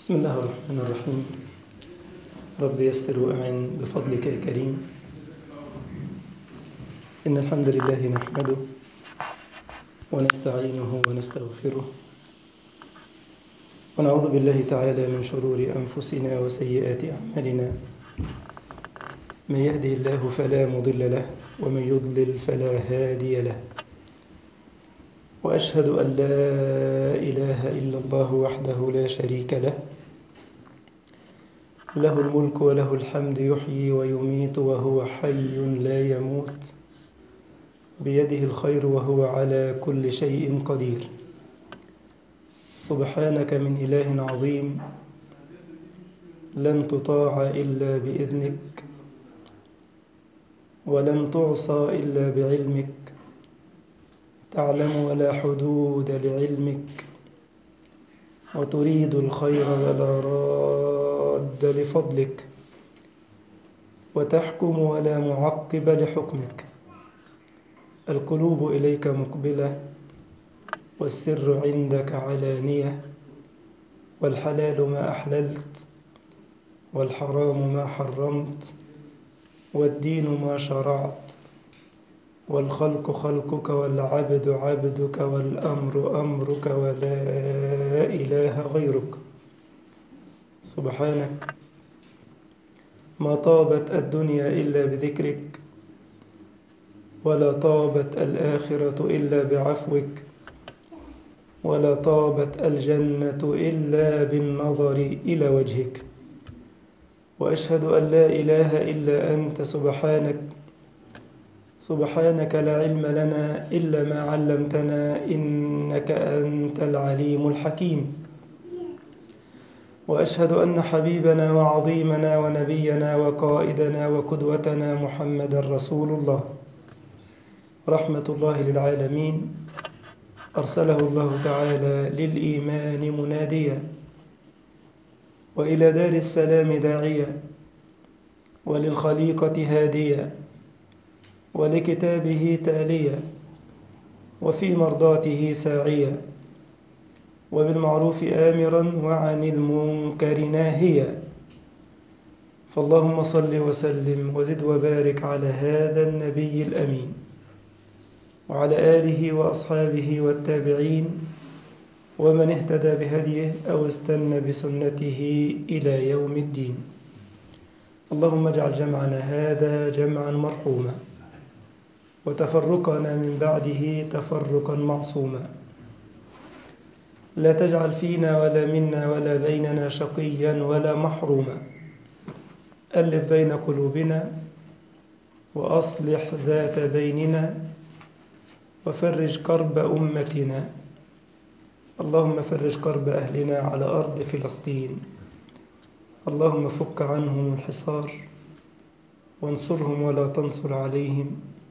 بسم الله الرحمن الرحيم رب يسر وأعن بفضلك يا كريم إن الحمد لله نحمده ونستعينه ونستغفره ونعوذ بالله تعالى من شرور أنفسنا وسيئات أعمالنا من يهده الله فلا مضل له ومن يضلل فلا هادي له وأشهد أن لا إله إلا الله وحده لا شريك له له الملك وله الحمد يحيي ويميت وهو حي لا يموت بيده الخير وهو على كل شيء قدير سبحانك من إله عظيم لن تطاع إلا بإذنك ولن تعصى إلا بعلمك تعلم ولا حدود لعلمك وتريد الخير ولا راد لفضلك وتحكم ولا معقب لحكمك القلوب إليك مقبلة والسر عندك علانية والحلال ما أحللت والحرام ما حرمت والدين ما شرعت والخلق خلقك والعبد عبدك والأمر أمرك ولا إله غيرك سبحانك ما طابت الدنيا إلا بذكرك ولا طابت الآخرة إلا بعفوك ولا طابت الجنة إلا بالنظر إلى وجهك وأشهد أن لا إله إلا أنت سبحانك سبحانك لا علم لنا إلا ما علمتنا إنك أنت العليم الحكيم وأشهد أن حبيبنا وعظيمنا ونبينا وقائدنا وقدوتنا محمد رسول الله رحمة الله للعالمين أرسله الله تعالى للإيمان مناديا وإلى دار السلام داعيا وللخليقة هاديا ولكتابه تاليا وفي مرضاته ساعيا وبالمعروف آمرا وعن المنكر ناهيا فاللهم صل وسلم وزد وبارك على هذا النبي الأمين وعلى آله وأصحابه والتابعين ومن اهتدى بهديه أو استنى بسنته إلى يوم الدين اللهم اجعل جمعنا هذا جمعا مرحوما وتفرقنا من بعده تفرقا معصوما لا تجعل فينا ولا منا ولا بيننا شقيا ولا محروما ألف بين قلوبنا وأصلح ذات بيننا وفرج كرب أمتنا اللهم فرج كرب أهلنا على أرض فلسطين اللهم فك عنهم الحصار وانصرهم ولا تنصر عليهم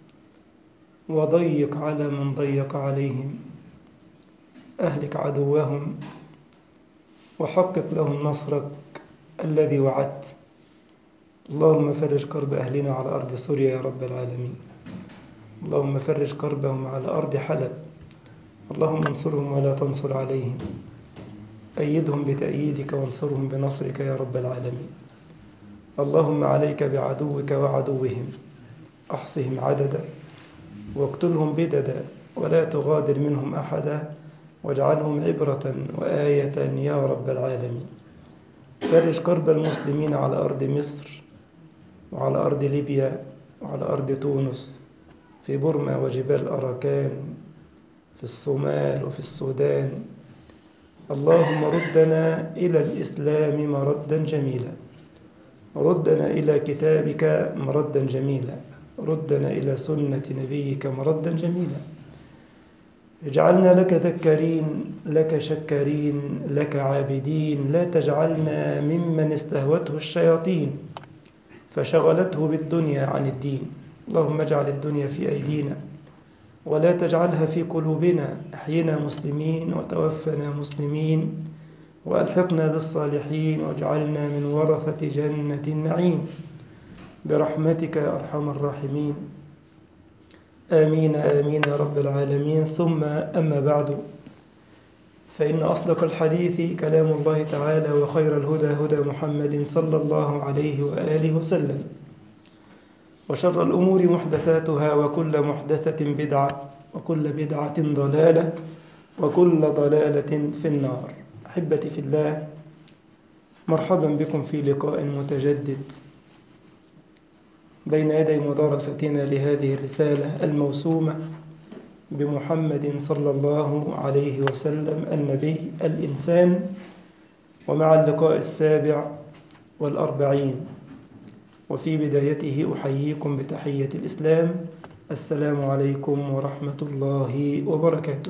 وضيق على من ضيق عليهم أهلك عدوهم وحقق لهم نصرك الذي وعدت اللهم فرج كرب أهلنا على أرض سوريا يا رب العالمين اللهم فرج كربهم على أرض حلب اللهم انصرهم ولا تنصر عليهم أيدهم بتأييدك وانصرهم بنصرك يا رب العالمين اللهم عليك بعدوك وعدوهم أحصهم عددا واقتلهم بددا ولا تغادر منهم أحدا واجعلهم عبرة وآية يا رب العالمين فرج كرب المسلمين على أرض مصر وعلى أرض ليبيا وعلى أرض تونس في بورما وجبال أراكان في الصومال وفي السودان اللهم ردنا إلى الإسلام مردا جميلا ردنا إلى كتابك مردا جميلا ردنا إلى سنة نبيك مردا جميلا اجعلنا لك ذكرين لك شكرين لك عابدين لا تجعلنا ممن استهوته الشياطين فشغلته بالدنيا عن الدين اللهم اجعل الدنيا في أيدينا ولا تجعلها في قلوبنا احينا مسلمين وتوفنا مسلمين وألحقنا بالصالحين واجعلنا من ورثة جنة النعيم برحمتك يا أرحم الراحمين آمين آمين يا رب العالمين ثم أما بعد فإن أصدق الحديث كلام الله تعالى وخير الهدى هدى محمد صلى الله عليه وآله وسلم وشر الأمور محدثاتها وكل محدثة بدعة وكل بدعة ضلالة وكل ضلالة في النار أحبتي في الله مرحبا بكم في لقاء متجدد بين يدي مدارستنا لهذه الرسالة الموسومة بمحمد صلى الله عليه وسلم النبي الإنسان ومع اللقاء السابع والأربعين وفي بدايته أحييكم بتحية الإسلام السلام عليكم ورحمة الله وبركاته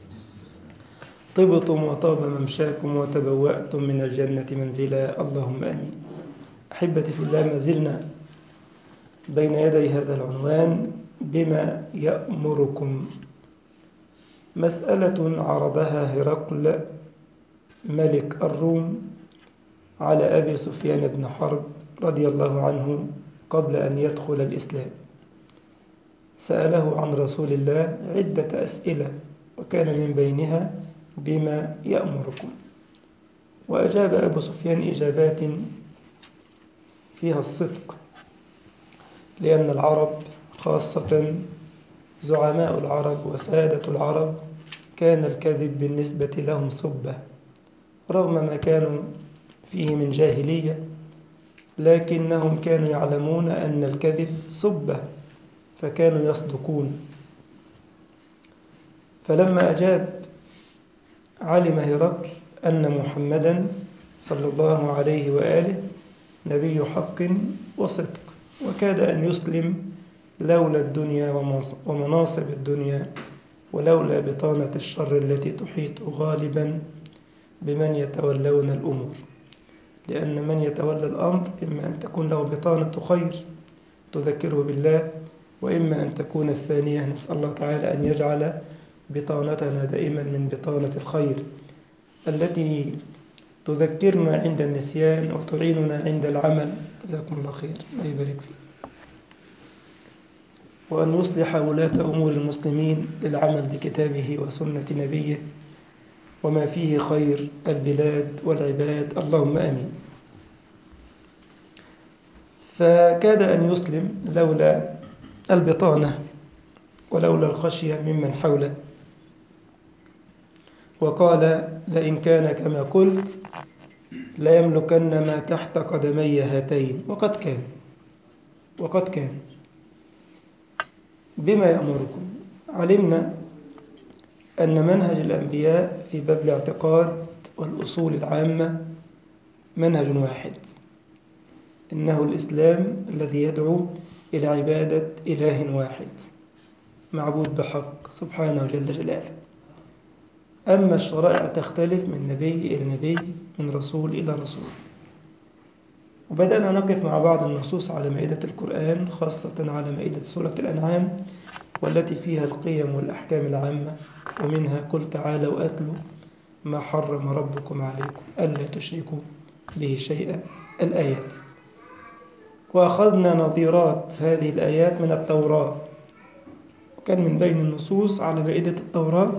طبتم وطاب ممشاكم وتبوأتم من الجنة منزلا اللهم آمين أحبتي في الله ما زلنا بين يدي هذا العنوان بما يأمركم مسألة عرضها هرقل ملك الروم على أبي سفيان بن حرب رضي الله عنه قبل أن يدخل الإسلام سأله عن رسول الله عدة أسئلة وكان من بينها بما يأمركم وأجاب أبو سفيان إجابات فيها الصدق لأن العرب خاصة زعماء العرب وسادة العرب كان الكذب بالنسبة لهم صبة رغم ما كانوا فيه من جاهلية لكنهم كانوا يعلمون أن الكذب صبة فكانوا يصدقون فلما أجاب علم هرقل أن محمدا صلى الله عليه وآله نبي حق وصدق وكاد أن يسلم لولا الدنيا ومناصب الدنيا ولولا بطانة الشر التي تحيط غالبا بمن يتولون الأمور لأن من يتولى الأمر إما أن تكون له بطانة خير تذكره بالله وإما أن تكون الثانية نسأل الله تعالى أن يجعل بطانتنا دائما من بطانة الخير التي تذكرنا عند النسيان وتعيننا عند العمل جزاكم الله خير الله يبارك فيك وأن يصلح ولاة أمور المسلمين للعمل بكتابه وسنة نبيه وما فيه خير البلاد والعباد اللهم آمين فكاد أن يسلم لولا البطانة ولولا الخشية ممن حوله وقال لئن كان كما قلت لا يملكن ما تحت قدمي هاتين وقد كان وقد كان بما يأمركم علمنا أن منهج الأنبياء في باب الاعتقاد والأصول العامة منهج واحد إنه الإسلام الذي يدعو إلى عبادة إله واحد معبود بحق سبحانه جل جلاله أما الشرائع تختلف من نبي إلى نبي من رسول إلى رسول وبدأنا نقف مع بعض النصوص على مائدة القرآن خاصة على مائدة سورة الأنعام والتي فيها القيم والأحكام العامة ومنها قل تعالوا أتلوا ما حرم ربكم عليكم ألا تشركوا به شيئا الآيات وأخذنا نظيرات هذه الآيات من التوراة وكان من بين النصوص على مائدة التوراة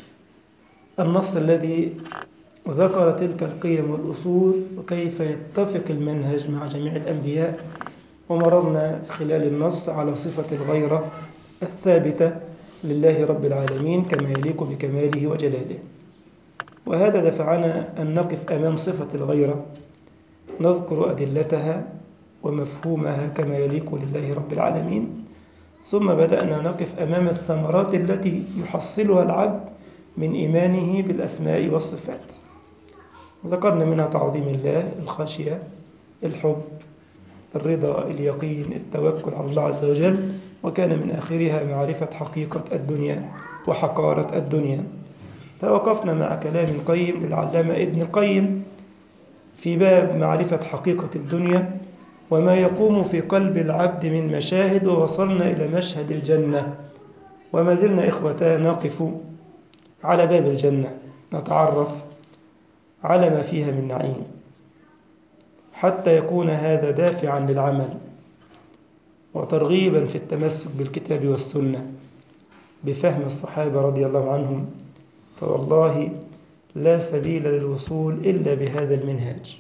النص الذي ذكر تلك القيم والأصول وكيف يتفق المنهج مع جميع الأنبياء ومررنا خلال النص على صفة الغيرة الثابتة لله رب العالمين كما يليق بكماله وجلاله وهذا دفعنا أن نقف أمام صفة الغيرة نذكر أدلتها ومفهومها كما يليق لله رب العالمين ثم بدأنا نقف أمام الثمرات التي يحصلها العبد من إيمانه بالأسماء والصفات ذكرنا منها تعظيم الله الخشية الحب الرضا اليقين التوكل على الله عز وجل وكان من آخرها معرفة حقيقة الدنيا وحقارة الدنيا توقفنا مع كلام قيم للعلامة ابن القيم في باب معرفة حقيقة الدنيا وما يقوم في قلب العبد من مشاهد ووصلنا إلى مشهد الجنة وما زلنا إخوتا نقف على باب الجنة نتعرف على ما فيها من نعيم حتى يكون هذا دافعا للعمل وترغيبا في التمسك بالكتاب والسنة بفهم الصحابة رضي الله عنهم فوالله لا سبيل للوصول إلا بهذا المنهاج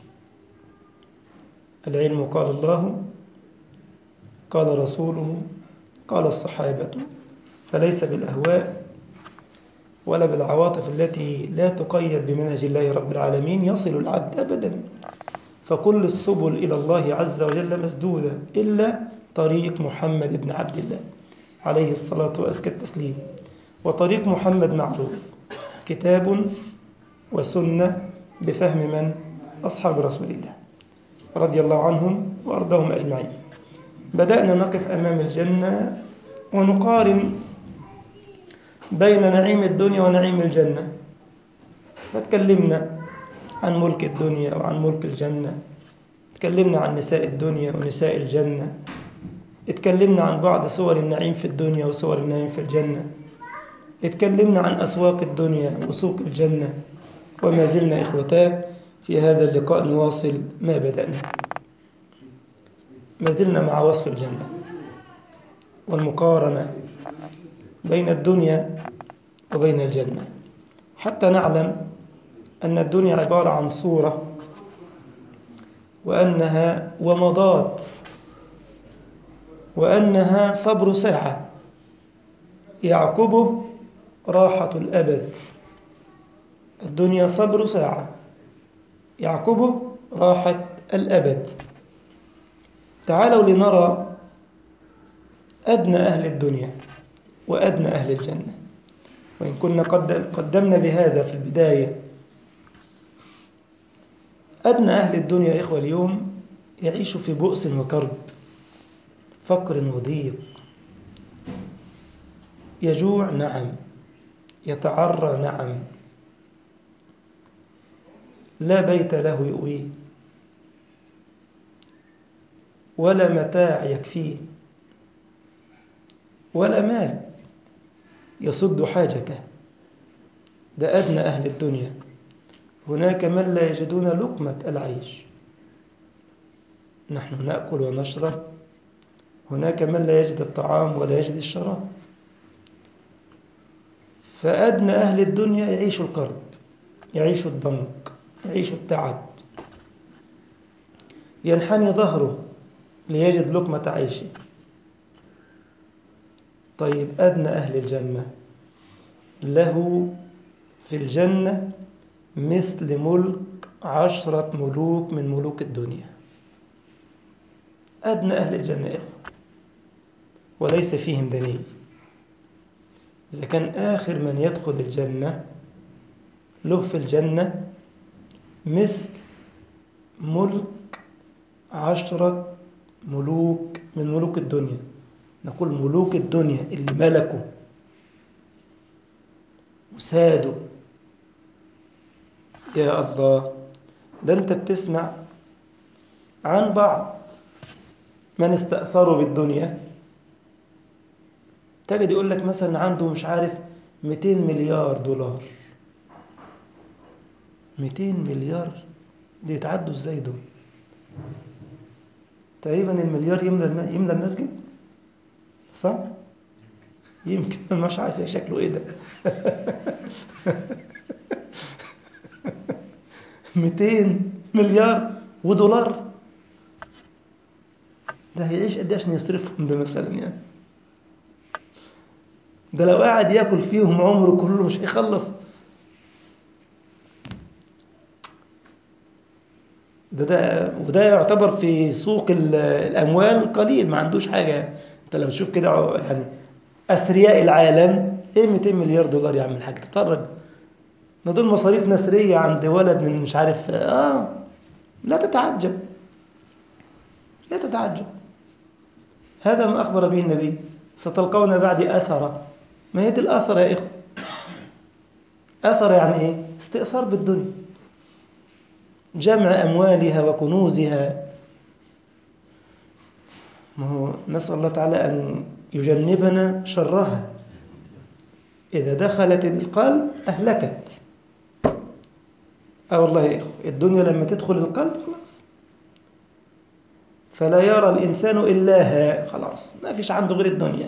العلم قال الله قال رسوله قال الصحابة فليس بالأهواء ولا بالعواطف التي لا تقيد بمنهج الله رب العالمين يصل العبد أبدا فكل السبل إلى الله عز وجل مسدودة إلا طريق محمد بن عبد الله عليه الصلاة وأزكى التسليم وطريق محمد معروف كتاب وسنة بفهم من أصحاب رسول الله رضي الله عنهم وأرضاهم أجمعين بدأنا نقف أمام الجنة ونقارن بين نعيم الدنيا ونعيم الجنة فتكلمنا عن ملك الدنيا وعن ملك الجنة تكلمنا عن نساء الدنيا ونساء الجنة اتكلمنا عن بعض صور النعيم في الدنيا وصور النعيم في الجنة اتكلمنا عن أسواق الدنيا وسوق الجنة وما زلنا إخوتاه في هذا اللقاء نواصل ما بدأنا ما زلنا مع وصف الجنة والمقارنة بين الدنيا وبين الجنة حتى نعلم أن الدنيا عبارة عن صورة وأنها ومضات وأنها صبر ساعة يعقبه راحة الأبد الدنيا صبر ساعة يعقبه راحة الأبد تعالوا لنرى أدنى أهل الدنيا وأدنى أهل الجنة وإن كنا قدمنا بهذا في البداية أدنى أهل الدنيا إخوة اليوم يعيش في بؤس وكرب فقر وضيق يجوع نعم يتعرى نعم لا بيت له يؤويه ولا متاع يكفيه ولا مال يصد حاجته ده أدنى أهل الدنيا هناك من لا يجدون لقمة العيش نحن نأكل ونشرب هناك من لا يجد الطعام ولا يجد الشراب فأدنى أهل الدنيا يعيش الكرب يعيش الضنك يعيش التعب ينحني ظهره ليجد لقمة عيشه طيب أدنى أهل الجنة له في الجنة مثل ملك عشرة ملوك من ملوك الدنيا أدنى أهل الجنة إخوة وليس فيهم دليل إذا كان آخر من يدخل الجنة له في الجنة مثل ملك عشرة ملوك من ملوك الدنيا نقول ملوك الدنيا اللي ملكوا وسادوا يا الله ده انت بتسمع عن بعض من استأثروا بالدنيا تجد يقول لك مثلا عنده مش عارف 200 مليار دولار 200 مليار دي يتعدوا ازاي دول تقريبا المليار يملى يملى المسجد صح يمكن مش عارف شكله ايه ده 200 مليار ودولار ده هيعيش قد ايه عشان يصرفهم ده مثلا يعني ده لو قاعد ياكل فيهم عمره كله مش هيخلص ده ده وده يعتبر في سوق الاموال قليل ما عندوش حاجه انت لما تشوف كده يعني اثرياء العالم ايه 200 مليار دولار يا عم الحاج تتفرج ده دول مصاريف نسريه عند ولد من مش عارف اه لا تتعجب لا تتعجب هذا ما اخبر به النبي ستلقون بعد اثره ما هي دي الاثر يا اخوه اثر يعني ايه استئثار بالدنيا جمع أموالها وكنوزها ما هو نسأل الله تعالى أن يجنبنا شرها إذا دخلت القلب أهلكت أه والله يا إخوة الدنيا لما تدخل القلب خلاص فلا يرى الإنسان إلاها خلاص ما فيش عنده غير الدنيا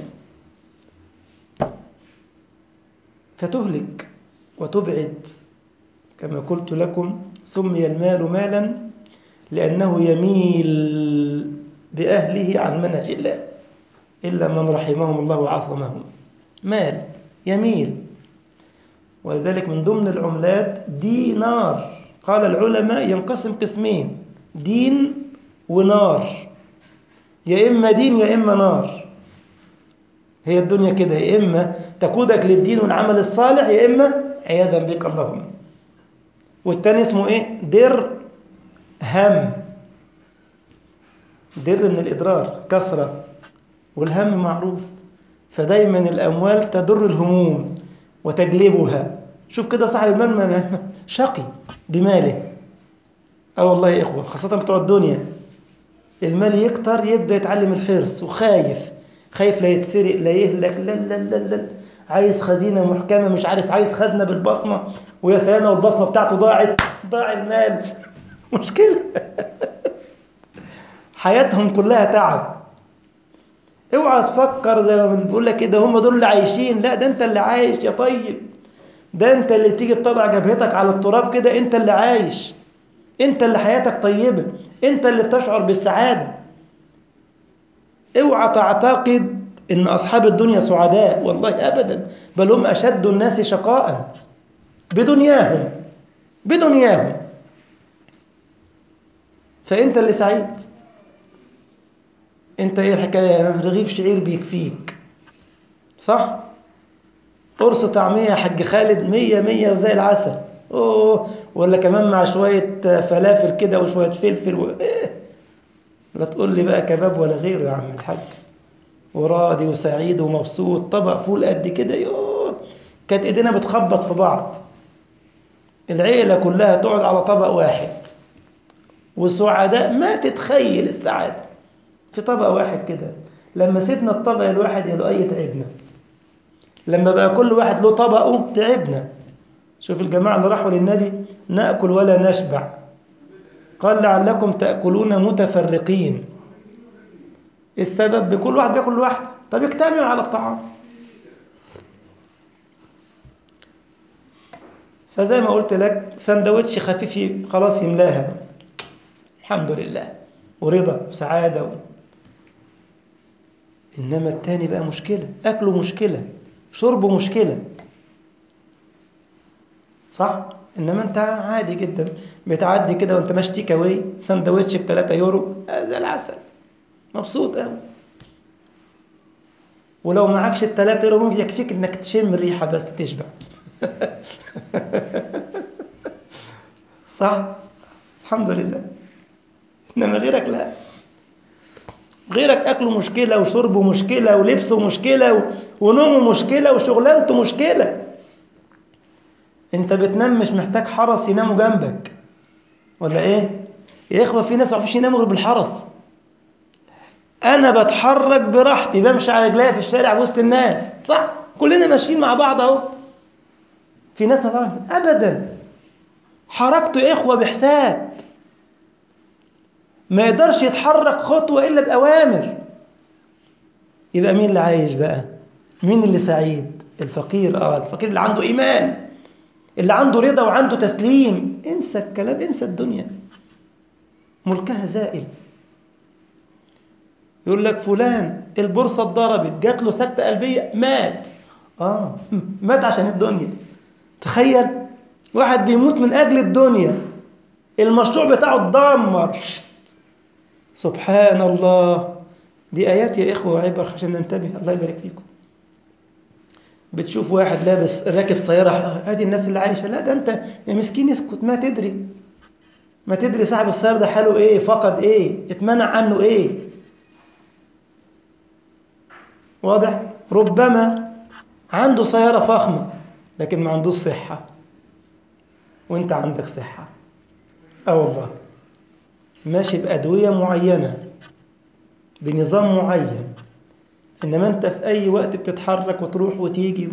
فتهلك وتبعد كما قلت لكم سمي المال مالا لأنه يميل بأهله عن منهج الله إلا من رحمهم الله وعصمهم مال يميل ولذلك من ضمن العملات دينار قال العلماء ينقسم قسمين دين ونار يا إما دين يا إما نار هي الدنيا كده يا إما تقودك للدين والعمل الصالح يا إما عياذا بك اللهم والتاني اسمه إيه در هم در من الإضرار كثرة والهم معروف فدايما الأموال تضر الهموم وتجلبها شوف كده صاحب المال شقي بماله اه والله يا إخوة خاصة بتوع الدنيا المال يكتر يبدأ يتعلم الحرص وخايف خايف لا يتسرق لا يهلك لا لا لا لا عايز خزينة محكمة مش عارف عايز خزنة بالبصمة ويا سلام والبصمة بتاعته ضاعت ضاع المال مشكلة حياتهم كلها تعب اوعى تفكر زي ما بنقول لك كده هم دول اللي عايشين لا ده انت اللي عايش يا طيب ده انت اللي تيجي بتضع جبهتك على التراب كده انت اللي عايش انت اللي حياتك طيبة انت اللي بتشعر بالسعادة اوعى تعتقد ان اصحاب الدنيا سعداء والله ابدا بل هم اشد الناس شقاء بدنياهم بدنياهم فانت اللي سعيد انت ايه الحكايه رغيف شعير بيكفيك صح قرص طعميه يا حاج خالد مية مية وزي العسل اوه ولا كمان مع شويه فلافل كده وشويه فلفل و... إيه؟ لا تقول لي بقى كباب ولا غيره يا عم الحاج وراضي وسعيد ومبسوط طبق فول قد كده يوه كانت ايدينا بتخبط في بعض العيله كلها تقعد على طبق واحد وسعداء ما تتخيل السعاده في طبق واحد كده لما سيبنا الطبق الواحد يا لؤي تعبنا لما بقى كل واحد له طبقه تعبنا شوف الجماعة اللي راحوا للنبي نأكل ولا نشبع قال لعلكم تأكلون متفرقين السبب بكل واحد بياكل لوحده طب اجتمعوا على الطعام فزي ما قلت لك سندوتش خفيف خلاص يملاها الحمد لله ورضا وسعادة و... إنما التاني بقى مشكلة أكله مشكلة شربه مشكلة صح؟ إنما أنت عادي جدا بتعدي كده وأنت ماشي تيك أواي سندوتش ب 3 يورو زي العسل مبسوط قوي ولو معكش ال 3 يورو ممكن يكفيك إنك تشم الريحة بس تشبع صح؟ الحمد لله إنما غيرك لا غيرك أكله مشكلة وشربه مشكلة ولبسه مشكلة ونومه مشكلة وشغلانته مشكلة انت بتنام مش محتاج حرس يناموا جنبك ولا ايه يا اخوة في ناس ما يعرفوش يناموا غير بالحرس انا بتحرك براحتي بمشي على رجليا في الشارع وسط الناس صح كلنا ماشيين مع بعض اهو في ناس ما تعرف ابدا حركته يا اخوة بحساب ما يقدرش يتحرك خطوة إلا بأوامر يبقى مين اللي عايش بقى مين اللي سعيد الفقير آه الفقير اللي عنده إيمان اللي عنده رضا وعنده تسليم انسى الكلام انسى الدنيا ملكها زائل يقول لك فلان البورصة اتضربت جات له سكتة قلبية مات آه مات عشان الدنيا تخيل واحد بيموت من أجل الدنيا المشروع بتاعه اتدمر سبحان الله دي آيات يا إخوة وعبر عشان ننتبه الله يبارك فيكم بتشوف واحد لابس راكب سيارة ادي الناس اللي عايشة لا ده انت يا مسكين اسكت ما تدري ما تدري صاحب السيارة ده حاله ايه فقد ايه اتمنع عنه ايه واضح ربما عنده سيارة فخمة لكن ما عندوش صحة وانت عندك صحة اه والله ماشي بأدوية معينة بنظام معين إنما أنت في أي وقت بتتحرك وتروح وتيجي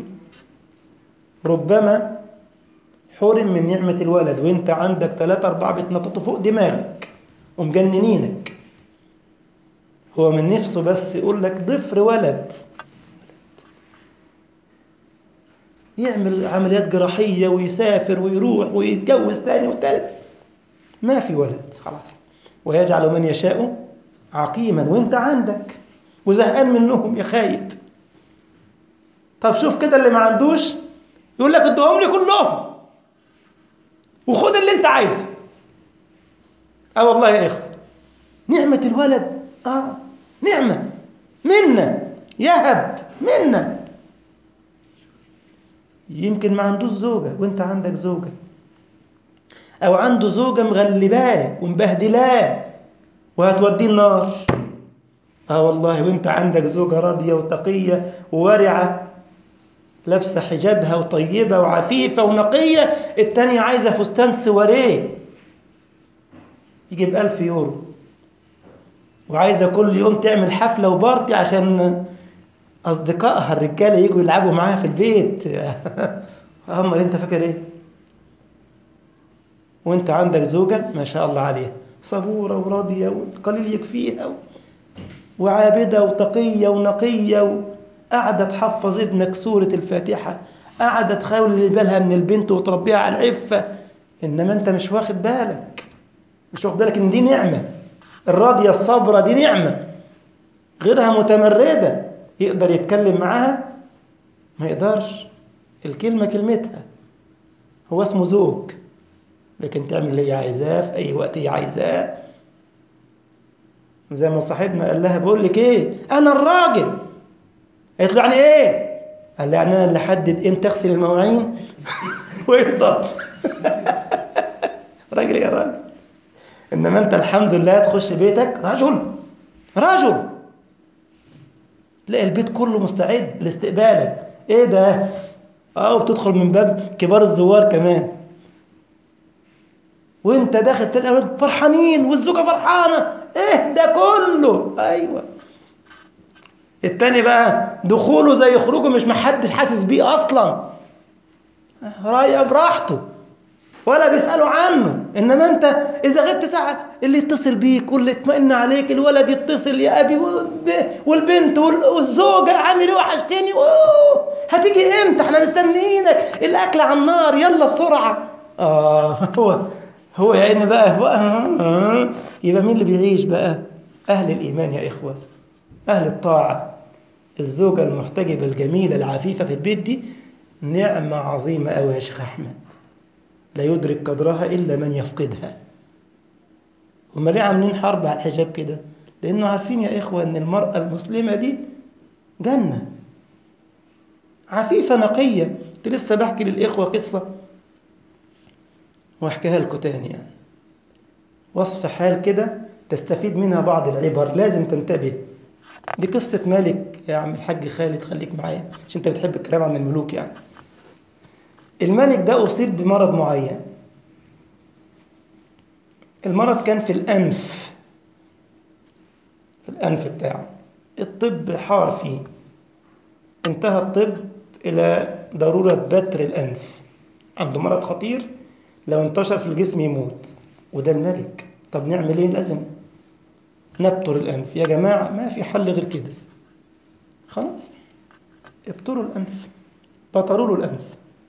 ربما حرم من نعمة الولد وانت عندك ثلاثة أربعة بيتنططوا فوق دماغك ومجننينك هو من نفسه بس يقول لك ضفر ولد يعمل عمليات جراحية ويسافر ويروح ويتجوز تاني وتالت ما في ولد خلاص ويجعل من يشاء عقيما وانت عندك وزهقان منهم يا خايب طب شوف كده اللي ما عندوش يقول لك ادهم لي كلهم وخد اللي انت عايزه اه والله يا اخوه نعمة الولد اه نعمة منا يهب منا يمكن ما عندوش زوجة وانت عندك زوجة او عنده زوجة مغلباه ومبهدلاه وهتوديه النار اه والله وانت عندك زوجة راضية وتقية وورعة لابسة حجابها وطيبة وعفيفة ونقية التانية عايزة فستان سواريه يجيب ألف يورو وعايزة كل يوم تعمل حفلة وبارتي عشان أصدقائها الرجالة يجوا يلعبوا معاها في البيت أمال أنت فاكر إيه؟ وأنت عندك زوجة ما شاء الله عليها صبورة وراضية والقليل يكفيها و... وعابدة وتقية ونقية وقاعدة تحفظ ابنك سورة الفاتحة قاعدة تخاول بالها من البنت وتربيها على العفة إنما أنت مش واخد بالك مش واخد بالك إن دي نعمة الراضية الصابرة دي نعمة غيرها متمردة يقدر يتكلم معاها ما يقدرش الكلمة كلمتها هو اسمه زوج لكن تعمل اللي هي عايزاه في أي وقت هي عايزاه زي ما صاحبنا قال لها بقول لك ايه انا الراجل قالت له يعني ايه قال لها يعني انا اللي احدد امتى اغسل المواعين ويفضل راجل يا راجل انما انت الحمد لله تخش بيتك رجل رجل تلاقي البيت كله مستعد لاستقبالك ايه ده اه وبتدخل من باب كبار الزوار كمان وانت داخل تلاقي الاولاد فرحانين والزوجه فرحانه ايه ده كله ايوه التاني بقى دخوله زي خروجه مش محدش حاسس بيه اصلا رايق براحته ولا بيسالوا عنه انما انت اذا غبت ساعه اللي يتصل بيك واللي يطمئن عليك الولد يتصل يا ابي والبنت والزوجه عامل ايه وحشتني هتيجي امتى احنا مستنيينك الاكل على النار يلا بسرعه اه هو هو يا عيني بقى هو آه يبقى مين اللي بيعيش بقى اهل الايمان يا اخوه اهل الطاعه الزوجه المحتجبه الجميله العفيفه في البيت دي نعمه عظيمه قوي يا شيخ احمد لا يدرك قدرها الا من يفقدها هم ليه عاملين حرب على الحجاب كده لانه عارفين يا اخوه ان المراه المسلمه دي جنه عفيفه نقيه كنت لسه بحكي للاخوه قصه واحكيها لكم تاني يعني وصف حال كده تستفيد منها بعض العبر لازم تنتبه دي قصة مالك يا عم الحاج خالد خليك معايا عشان انت بتحب الكلام عن الملوك يعني الملك ده أصيب بمرض معين المرض كان في الأنف في الأنف بتاعه الطب حار فيه انتهى الطب إلى ضرورة بتر الأنف عنده مرض خطير لو انتشر في الجسم يموت وده الملك طب نعمل ايه لازم نبتر الانف يا جماعه ما في حل غير كده خلاص ابتروا الانف بطروا له الانف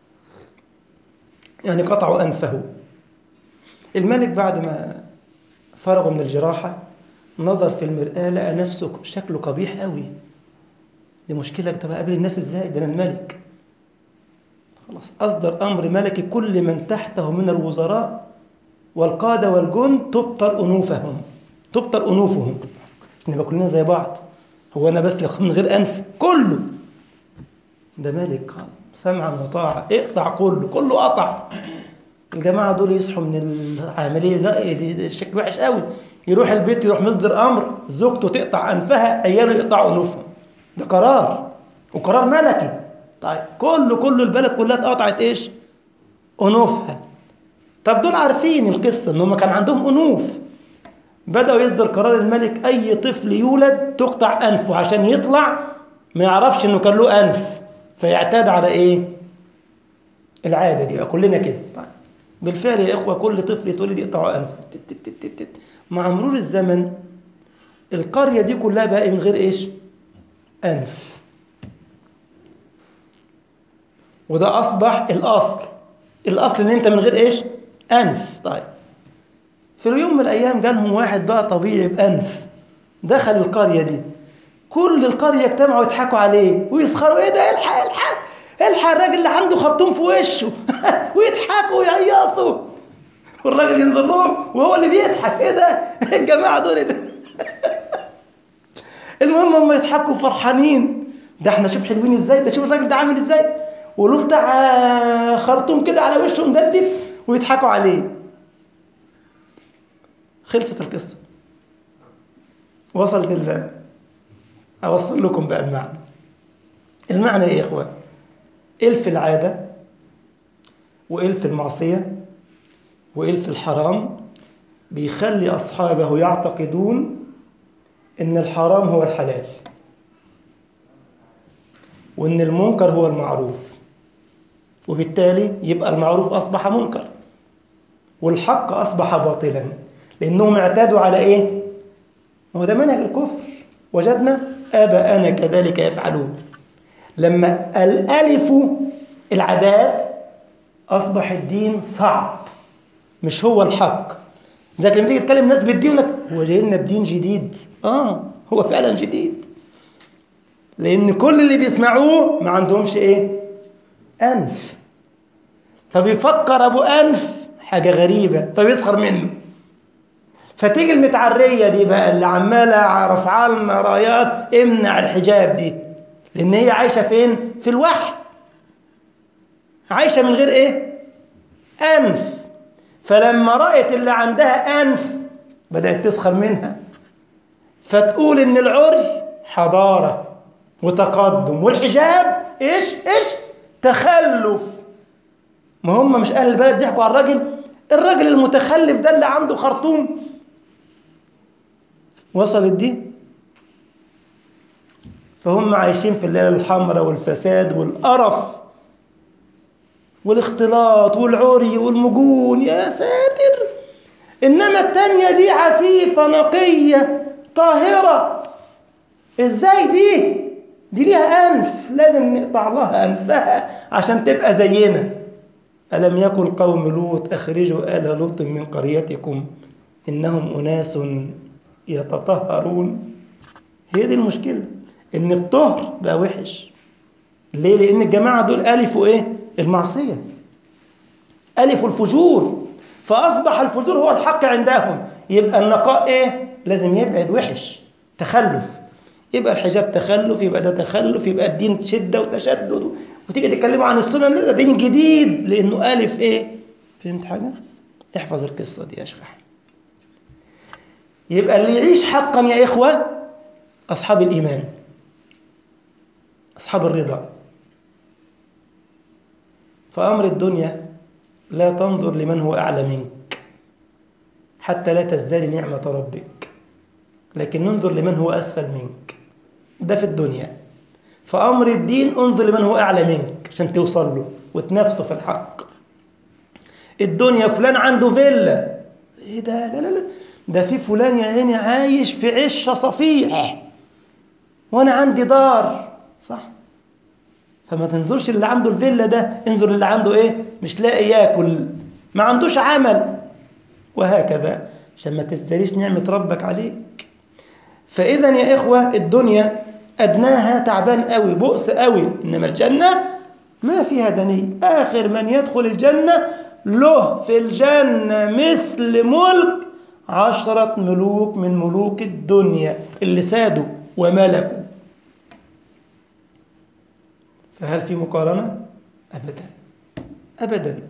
يعني قطعوا انفه الملك بعد ما فرغوا من الجراحه نظر في المرآة لقى نفسه شكله قبيح قوي دي مشكلة طب أقابل الناس إزاي ده أنا الملك خلاص أصدر أمر ملكي كل من تحته من الوزراء والقادة والجند تبطر أنوفهم تبطر أنوفهم نبقى كلنا زي بعض هو أنا بس لو من غير أنف كله ده ملك قال سمعا وطاعة اقطع كله كله قطع الجماعة دول يصحوا من العملية لا دي الشكل وحش قوي يروح البيت يروح مصدر أمر زوجته تقطع أنفها عياله يقطعوا أنوفهم ده قرار وقرار ملكي طيب كله كله البلد كلها اتقطعت ايش انوفها طب دول عارفين القصه ان هم كان عندهم انوف بداوا يصدر قرار الملك اي طفل يولد تقطع انفه عشان يطلع ما يعرفش انه كان له انف فيعتاد على ايه العاده دي بقى كلنا كده طيب بالفعل يا اخوه كل طفل يتولد يقطع انفه مع مرور الزمن القريه دي كلها بقى من غير ايش انف وده أصبح الأصل الأصل إن أنت من غير إيش أنف طيب في يوم من الأيام جالهم واحد بقى طبيعي بأنف دخل القرية دي كل القرية اجتمعوا يضحكوا عليه ويسخروا ايه ده الحق الحق الحق الراجل اللي عنده خرطوم في وشه ويضحكوا ويهيصوا والراجل ينزل لهم وهو اللي بيضحك ايه ده الجماعة دول إيه ده المهم هم يضحكوا فرحانين ده احنا شوف حلوين ازاي ده شوف الراجل ده عامل ازاي وله بتاع خرطوم كده على وشه مدلدل ويضحكوا عليه خلصت القصة وصلت ال أوصل لكم بقى المعنى المعنى إيه يا إخوان إلف العادة وإلف المعصية وإلف الحرام بيخلي أصحابه يعتقدون إن الحرام هو الحلال وإن المنكر هو المعروف وبالتالي يبقى المعروف أصبح منكر والحق أصبح باطلا لأنهم اعتادوا على إيه؟ هو ده منهج الكفر وجدنا آباءنا كذلك يفعلون لما الألف العادات أصبح الدين صعب مش هو الحق زي لما تيجي تكلم الناس بالدين لك هو جاي لنا بدين جديد آه هو فعلا جديد لأن كل اللي بيسمعوه ما عندهمش إيه أنف فبيفكر أبو أنف حاجة غريبة فبيسخر منه فتيجي المتعرية دي بقى اللي عمالة رافعة لنا رايات امنع الحجاب دي لأن هي عايشة فين؟ في الوحي عايشة من غير إيه؟ أنف فلما رأت اللي عندها أنف بدأت تسخر منها فتقول إن العري حضارة وتقدم والحجاب إيش؟ إيش؟ تخلف ما هم مش أهل البلد ضحكوا على الراجل الراجل المتخلف ده اللي عنده خرطوم وصلت دي فهم عايشين في الليلة الحمراء والفساد والقرف والاختلاط والعري والمجون يا ساتر إنما التانية دي عفيفة نقية طاهرة إزاي دي دي ليها أنف لازم نقطع لها أنفها عشان تبقى زينا ألم يكن قوم لوط أخرجوا آل لوط من قريتكم إنهم أناس يتطهرون هي دي المشكلة إن الطهر بقى وحش ليه؟ لأن الجماعة دول ألفوا إيه؟ المعصية ألفوا الفجور فأصبح الفجور هو الحق عندهم يبقى النقاء إيه؟ لازم يبعد وحش تخلف يبقى الحجاب تخلف يبقى ده تخلف يبقى الدين شدة وتشدد وتيجي تتكلموا عن السنة ده دين جديد لأنه ألف إيه؟ فهمت حاجة؟ احفظ القصة دي يا شيخ أحمد يبقى اللي يعيش حقا يا إخوة أصحاب الإيمان أصحاب الرضا فأمر الدنيا لا تنظر لمن هو أعلى منك حتى لا تزداد نعمة ربك لكن ننظر لمن هو أسفل منك ده في الدنيا فأمر الدين انظر لمن هو أعلى منك عشان توصل له وتنافسه في الحق الدنيا فلان عنده فيلا ايه ده لا لا لا ده في فلان يا عيني عايش في عشه صفيح وانا عندي دار صح فما تنظرش اللي عنده الفيلا ده انظر اللي عنده ايه مش لاقي ياكل ما عندوش عمل وهكذا عشان ما تزدريش نعمة ربك عليك فإذا يا إخوة الدنيا أدناها تعبان قوي بؤس قوي إنما الجنة ما فيها دني آخر من يدخل الجنة له في الجنة مثل ملك عشرة ملوك من ملوك الدنيا اللي سادوا وملكوا فهل في مقارنة؟ أبدا أبدا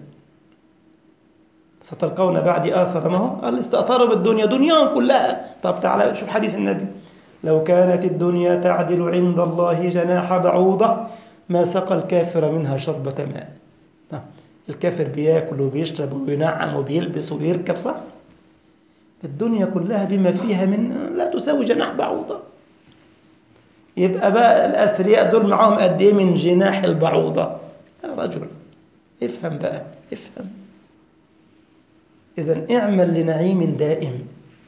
ستلقون بعدي آثر ما هو قال استأثروا بالدنيا دنياهم كلها طب تعالى شوف حديث النبي لو كانت الدنيا تعدل عند الله جناح بعوضة ما سقى الكافر منها شربة ماء الكافر بياكل وبيشرب وينعم وبيلبس وبيركب صح الدنيا كلها بما فيها من لا تساوي جناح بعوضة يبقى بقى الأثرياء دول معاهم قد إيه من جناح البعوضة يا رجل افهم بقى افهم إذا اعمل لنعيم دائم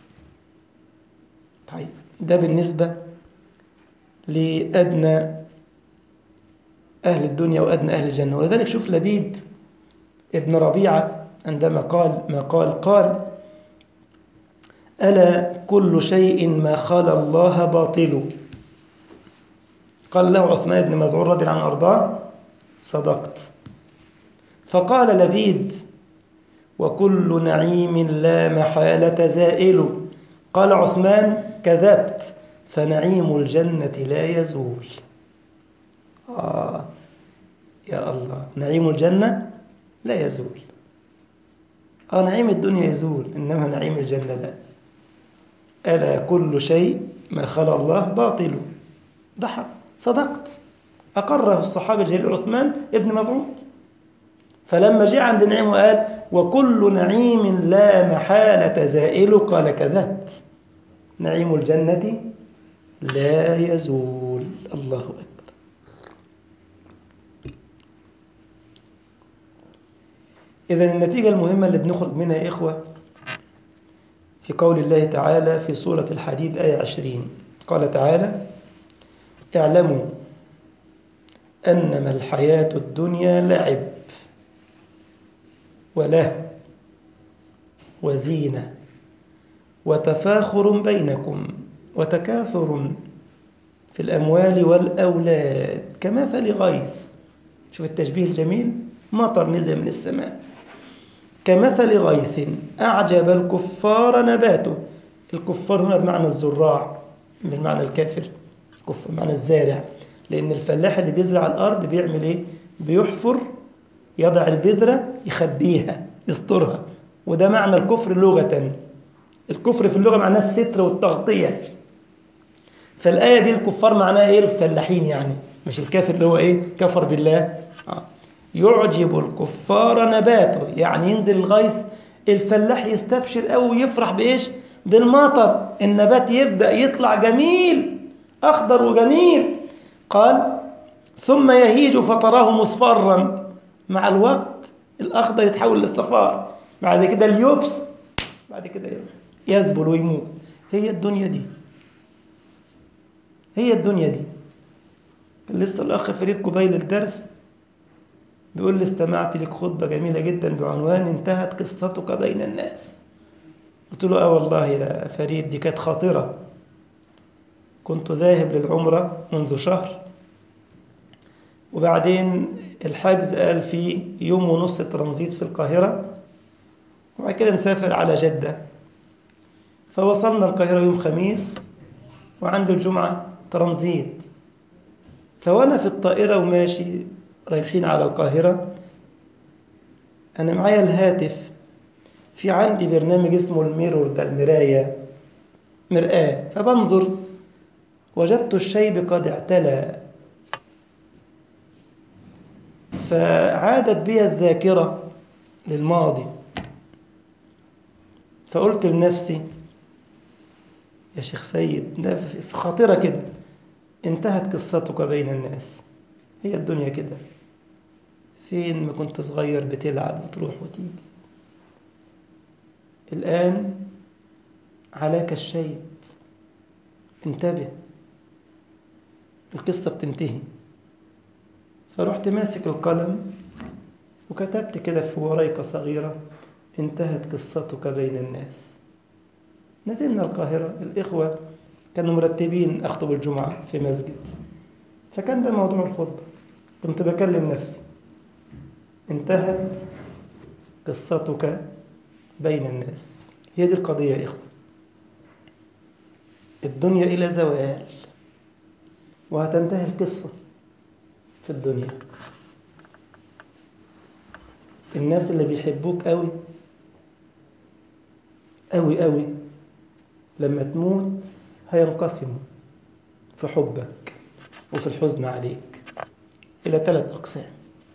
طيب ده بالنسبة لأدنى أهل الدنيا وأدنى أهل الجنة ولذلك شوف لبيد ابن ربيعة عندما قال ما قال قال ألا كل شيء ما خلا الله باطل قال له عثمان بن مزعون رضي الله عنه أرضاه صدقت فقال لبيد وكل نعيم لا محالة زائل قال عثمان كذبت فنعيم الجنة لا يزول آه يا الله نعيم الجنة لا يزول آه نعيم الدنيا يزول إنما نعيم الجنة لا ألا كل شيء ما خلا الله باطل ضحك صدقت أقره الصحابي الجليل عثمان ابن مظعون فلما جاء عند نعيم وقال وكل نعيم لا محالة زائل قال كذبت نعيم الجنة لا يزول الله أكبر إذا النتيجة المهمة اللي بنخرج منها يا إخوة في قول الله تعالى في سورة الحديد آية عشرين قال تعالى اعلموا أنما الحياة الدنيا لعب وله وزينة وتفاخر بينكم وتكاثر في الأموال والأولاد كمثل غيث شوف التشبيه الجميل مطر نزل من السماء كمثل غيث أعجب الكفار نباته الكفار هنا بمعنى الزراع مش معنى الكافر الكفر بمعنى الزارع لأن الفلاح اللي بيزرع الأرض بيعمل إيه؟ بيحفر يضع البذرة يخبيها يسترها وده معنى الكفر لغة الكفر في اللغة معناه الستر والتغطية فالآية دي الكفار معناها إيه الفلاحين يعني مش الكافر اللي هو إيه كفر بالله آه. يعجب الكفار نباته يعني ينزل الغيث الفلاح يستبشر قوي ويفرح بإيش بالمطر النبات يبدأ يطلع جميل أخضر وجميل قال ثم يهيج فتراه مصفرا مع الوقت الأخضر يتحول للصفار بعد كده اليبس بعد كده يذبل ويموت هي الدنيا دي هي الدنيا دي كان لسه الأخ فريد قبيل الدرس بيقول لي استمعت لك خطبة جميلة جدا بعنوان انتهت قصتك بين الناس قلت له اه والله يا فريد دي كانت خاطرة كنت ذاهب للعمرة منذ شهر وبعدين الحجز قال في يوم ونص ترانزيت في القاهرة وبعد كده نسافر على جدة فوصلنا القاهرة يوم خميس وعند الجمعة ترانزيت فوانا في الطائرة وماشي رايحين على القاهرة أنا معايا الهاتف في عندي برنامج اسمه الميرور ده المراية مرآة فبنظر وجدت الشيب قد اعتلى فعادت بي الذاكرة للماضي فقلت لنفسي يا شيخ سيد في خاطرة كده انتهت قصتك بين الناس هي الدنيا كده فين ما كنت صغير بتلعب وتروح وتيجي الآن عليك الشيب انتبه القصة بتنتهي فرحت ماسك القلم وكتبت كده في وريقة صغيرة انتهت قصتك بين الناس نزلنا القاهرة الإخوة كانوا مرتبين أخطب الجمعة في مسجد فكان ده موضوع الخطبة كنت بكلم نفسي انتهت قصتك بين الناس هي دي القضية يا إخوة الدنيا إلى زوال وهتنتهي القصة في الدنيا الناس اللي بيحبوك قوي قوي قوي لما تموت هينقسموا في حبك وفي الحزن عليك إلى ثلاث أقسام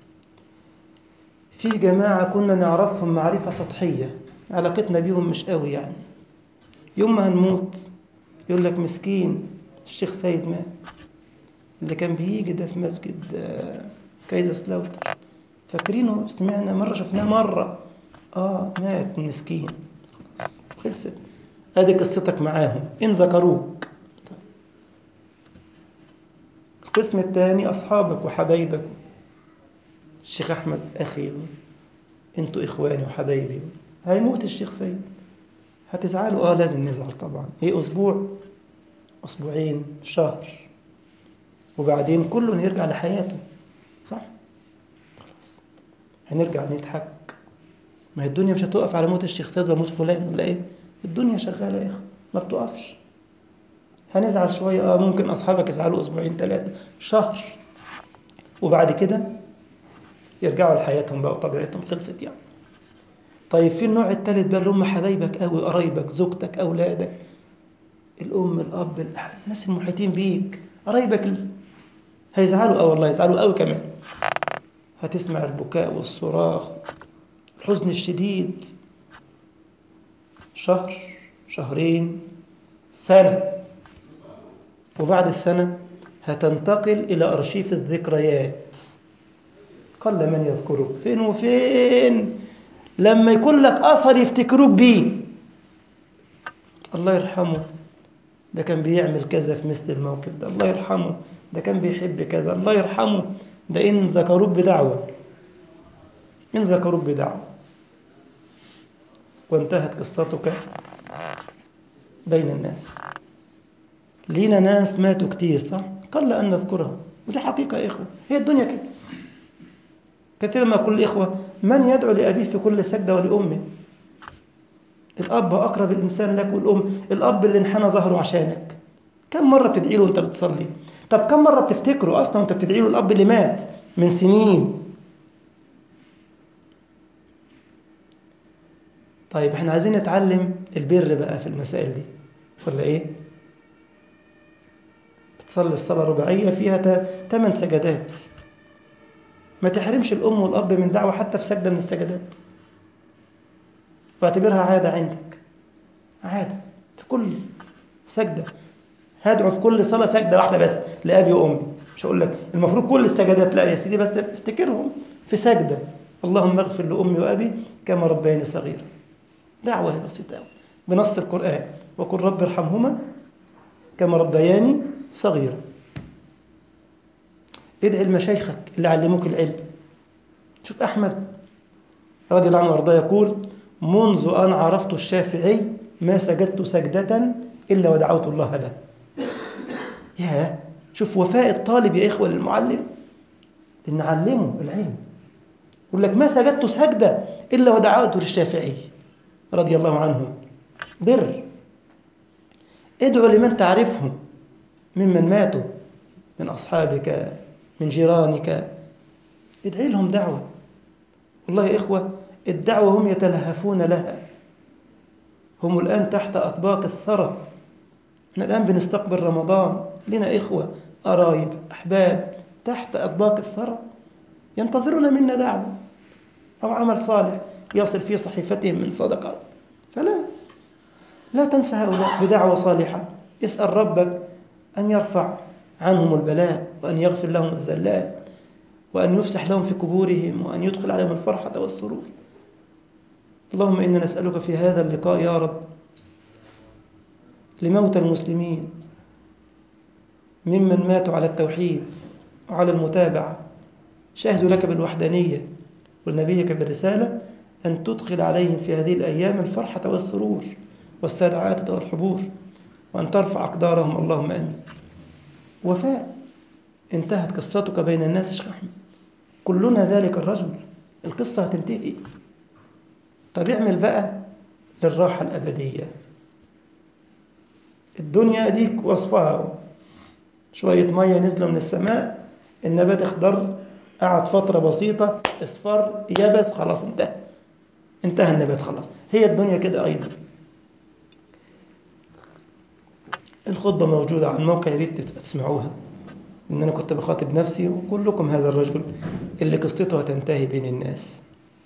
في جماعة كنا نعرفهم معرفة سطحية علاقتنا بيهم مش قوي يعني يوم ما هنموت يقول لك مسكين الشيخ سيد مات اللي كان بيجي ده في مسجد كايزر سلاوتر فاكرينه سمعنا مرة شفناه مرة آه مات مسكين خلاص خلصت ادي قصتك معاهم إن ذكروك القسم الثاني أصحابك وحبايبك الشيخ أحمد أخي أنتوا إخواني وحبايبي هيموت الشيخ سيد هتزعلوا آه لازم نزعل طبعا إيه أسبوع أسبوعين شهر وبعدين كله يرجع لحياته صح؟ خلاص هنرجع نضحك ما هي الدنيا مش هتقف على موت الشيخ سيد ولا موت فلان ولا إيه؟ الدنيا شغالة يا إخوة ما بتقفش هنزعل شوية آه ممكن أصحابك يزعلوا أسبوعين ثلاثة شهر وبعد كده يرجعوا لحياتهم بقى وطبيعتهم خلصت يعني طيب في النوع الثالث بقى اللي هم حبايبك قوي قرايبك زوجتك أولادك الأم الأب الناس المحيطين بيك قرايبك ال... هيزعلوا اه والله يزعلوا قوي كمان هتسمع البكاء والصراخ الحزن الشديد شهر شهرين سنة وبعد السنة هتنتقل إلى أرشيف الذكريات قل من يذكرك فين وفين لما يكون لك أثر يفتكروك بيه الله يرحمه ده كان بيعمل كذا في مثل الموقف ده الله يرحمه ده كان بيحب كذا الله يرحمه ده إن ذكروك بدعوة إن ذكروك بدعوة وانتهت قصتك بين الناس لينا ناس ماتوا كتير صح؟ قل أن نذكرها ودي حقيقة يا إخوة هي الدنيا كده كثيرا ما أقول الإخوة من يدعو لأبيه في كل سجدة ولأمه الأب أقرب الإنسان لك والأم الأب اللي انحنى ظهره عشانك كم مرة بتدعي له وأنت بتصلي طب كم مرة بتفتكره أصلا وأنت بتدعي له الأب اللي مات من سنين طيب احنا عايزين نتعلم البر بقى في المسائل دي ولا ايه بتصلي الصلاة رباعية فيها ثمان سجدات ما تحرمش الأم والأب من دعوة حتى في سجدة من السجدات واعتبرها عادة عندك عادة في كل سجدة هدعو في كل صلاة سجدة واحدة بس لأبي وأمي مش هقول لك المفروض كل السجدات لا يا سيدي بس افتكرهم في سجدة اللهم اغفر لأمي وأبي كما ربياني صغيرا دعوة بسيطة أوي بنص القرآن وقل رب ارحمهما كما ربياني صغيرا ادعي لمشايخك اللي علموك العلم شوف أحمد رضي الله عنه وارضاه يقول منذ أن عرفت الشافعي ما سجدت سجدة إلا ودعوت الله له يا شوف وفاء الطالب يا إخوة للمعلم إن علمه العلم يقول لك ما سجدت سجدة إلا ودعوت للشافعي رضي الله عنهم بر ادعو لمن تعرفهم ممن ماتوا من أصحابك من جيرانك ادعي لهم دعوة والله يا إخوة الدعوة هم يتلهفون لها هم الآن تحت أطباق الثرى احنا الآن بنستقبل رمضان لنا إخوة قرايب أحباب تحت أطباق الثرى ينتظرون منا دعوة أو عمل صالح يصل في صحيفتهم من صدقة فلا لا تنسى هؤلاء بدعوة صالحة اسأل ربك أن يرفع عنهم البلاء وأن يغفر لهم الذلات وأن يفسح لهم في قبورهم وأن يدخل عليهم الفرحة والسرور اللهم إنا نسألك في هذا اللقاء يا رب لموتى المسلمين ممن ماتوا على التوحيد وعلى المتابعة شاهدوا لك بالوحدانية ولنبيك بالرسالة أن تدخل عليهم في هذه الأيام الفرحة والسرور والسعادة والحبور وأن ترفع أقدارهم اللهم أمين وفاء انتهت قصتك بين الناس شيخ أحمد كلنا ذلك الرجل القصة هتنتهي طب اعمل بقى للراحة الأبدية الدنيا ديك وصفها شوية مية نزلوا من السماء النبات اخضر قعد فترة بسيطة اصفر يبس خلاص انتهى انتهى النبات خلاص هي الدنيا كده أيضا الخطبة موجودة على الموقع يا ريت تسمعوها إن أنا كنت بخاطب نفسي وكلكم هذا الرجل اللي قصته هتنتهي بين الناس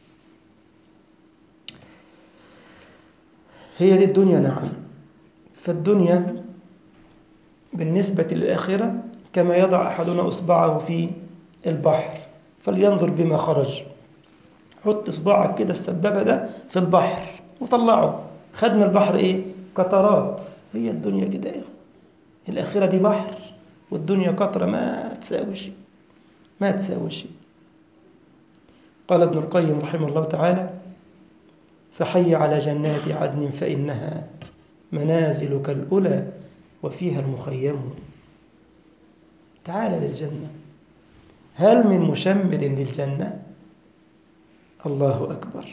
هي دي الدنيا نعم فالدنيا بالنسبة للآخرة كما يضع أحدنا أصبعه في البحر فلينظر بما خرج حط إصبعك كده السبابة ده في البحر وطلعه خدنا البحر إيه؟ قطرات هي الدنيا كده يا إخوة الآخرة دي بحر والدنيا قطرة ما تساوي شيء ما تساوي شيء قال ابن القيم رحمه الله تعالى فحي على جنات عدن فإنها منازلك الأولى وفيها المخيم تعال للجنة هل من مشمر للجنة الله أكبر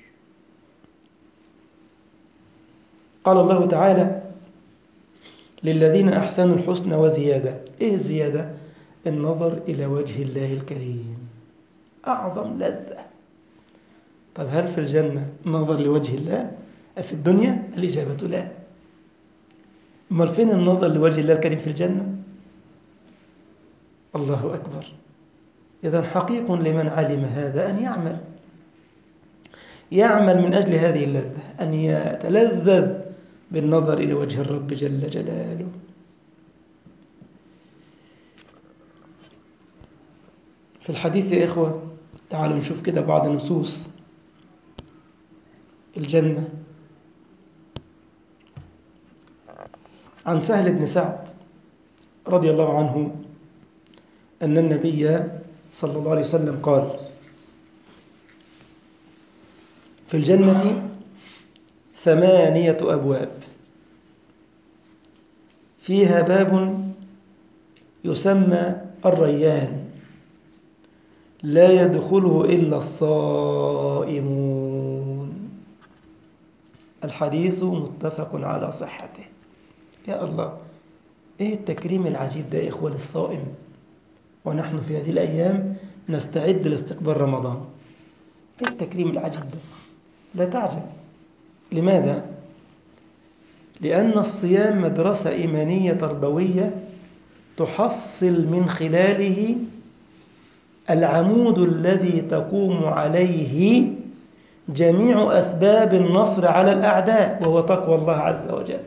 قال الله تعالى للذين أحسنوا الحسنى وزيادة إيه الزيادة؟ النظر إلى وجه الله الكريم أعظم لذة طب هل في الجنة نظر لوجه الله؟ في الدنيا؟ الإجابة لا أمال فين النظر لوجه الله الكريم في الجنة؟ الله أكبر إذا حقيق لمن علم هذا أن يعمل يعمل من أجل هذه اللذة أن يتلذذ بالنظر إلى وجه الرب جل جلاله في الحديث يا إخوة تعالوا نشوف كده بعض نصوص الجنة عن سهل بن سعد رضي الله عنه أن النبي صلى الله عليه وسلم قال في الجنة ثمانية أبواب فيها باب يسمى الريان لا يدخله إلا الصائمون الحديث متفق على صحته يا الله إيه التكريم العجيب ده يا إخوة للصائم ونحن في هذه الأيام نستعد لاستقبال رمضان إيه التكريم العجيب ده لا تعجب لماذا؟ لأن الصيام مدرسة إيمانية تربوية تحصل من خلاله العمود الذي تقوم عليه جميع أسباب النصر على الأعداء وهو تقوى الله عز وجل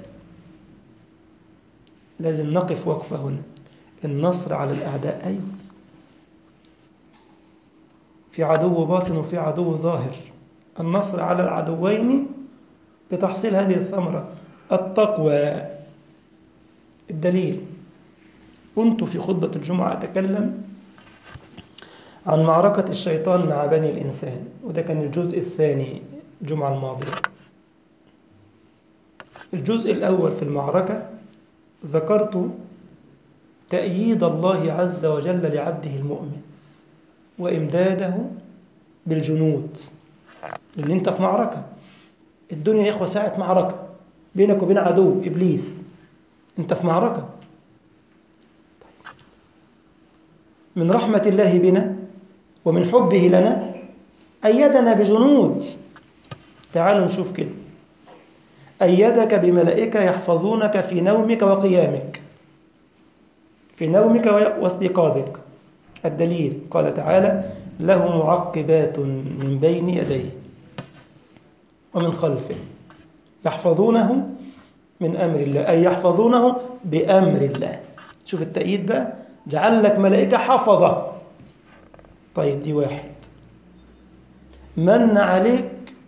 لازم نقف وقفة هنا النصر على الأعداء أيوه في عدو باطن وفي عدو ظاهر النصر على العدوين بتحصيل هذه الثمرة التقوى الدليل كنت في خطبة الجمعة أتكلم عن معركة الشيطان مع بني الإنسان وده كان الجزء الثاني الجمعة الماضية الجزء الأول في المعركة ذكرت تأييد الله عز وجل لعبده المؤمن وإمداده بالجنود لأن أنت في معركة الدنيا يا إخوة ساعة معركة بينك وبين عدو إبليس أنت في معركة من رحمة الله بنا ومن حبه لنا أيدنا بجنود تعالوا نشوف كده أيدك بملائكة يحفظونك في نومك وقيامك في نومك واستيقاظك الدليل قال تعالى له معقبات من بين يديه ومن خلفه يحفظونه من أمر الله أي يحفظونه بأمر الله شوف التأييد بقى جعل لك ملائكة حفظة طيب دي واحد من عليك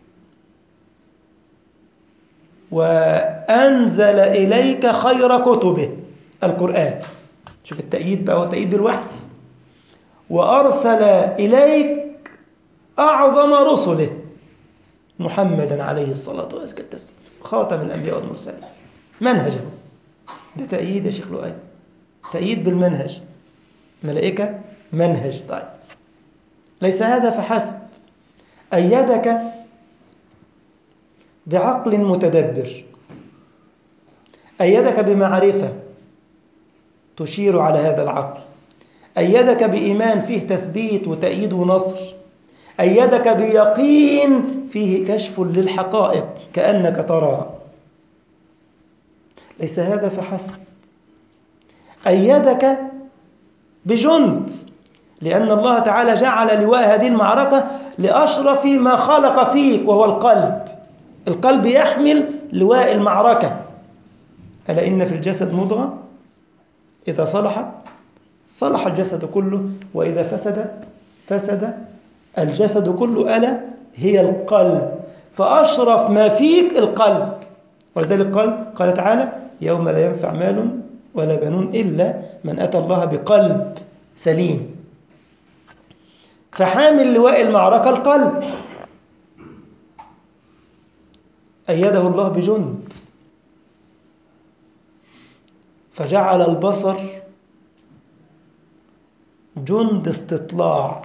وأنزل إليك خير كتبه القرآن شوف التأييد بقى هو تأييد الوحي وأرسل إليك أعظم رسله محمدا عليه الصلاة والسلام خاتم الأنبياء والمرسلين منهجه ده تأييد يا شيخ لؤي تأييد بالمنهج ملائكة منهج طيب ليس هذا فحسب أيدك بعقل متدبر أيدك بمعرفة تشير على هذا العقل أيدك بإيمان فيه تثبيت وتأييد ونصر أيدك بيقين فيه كشف للحقائق كأنك ترى ليس هذا فحسب أيدك بجند لأن الله تعالى جعل لواء هذه المعركة لأشرف ما خلق فيك وهو القلب القلب يحمل لواء المعركة ألا إن في الجسد مضغة إذا صلحت صلح الجسد كله وإذا فسدت فسد الجسد كله ألا هي القلب فأشرف ما فيك القلب ولذلك قال قال تعالى يوم لا ينفع مال ولا بنون إلا من أتى الله بقلب سليم فحامل لواء المعركة القلب أيده الله بجند فجعل البصر جند استطلاع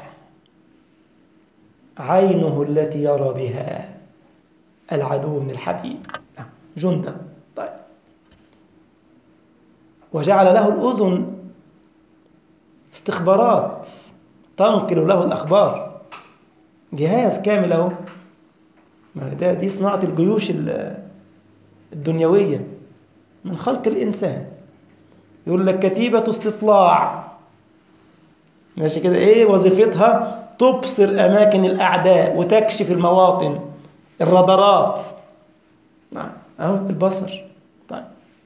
عينه التي يرى بها العدو من الحبيب جندا طيب وجعل له الأذن استخبارات تنقل له الأخبار جهاز كامل أهو ما ده دي صناعة الجيوش الدنيوية من خلق الإنسان يقول لك كتيبة استطلاع ماشي كده إيه وظيفتها تبصر أماكن الأعداء وتكشف المواطن الرادارات نعم أهو البصر طيب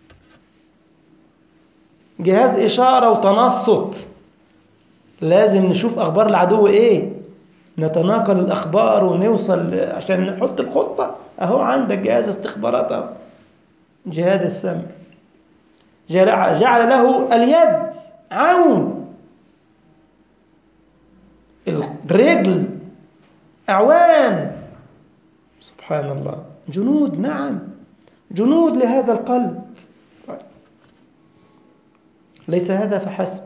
جهاز إشارة وتنصت لازم نشوف أخبار العدو إيه نتناقل الأخبار ونوصل عشان نحط الخطة أهو عندك جهاز استخبارات أهو جهاز السمع جعل له اليد عون الرجل أعوان سبحان الله جنود نعم جنود لهذا القلب طيب. ليس هذا فحسب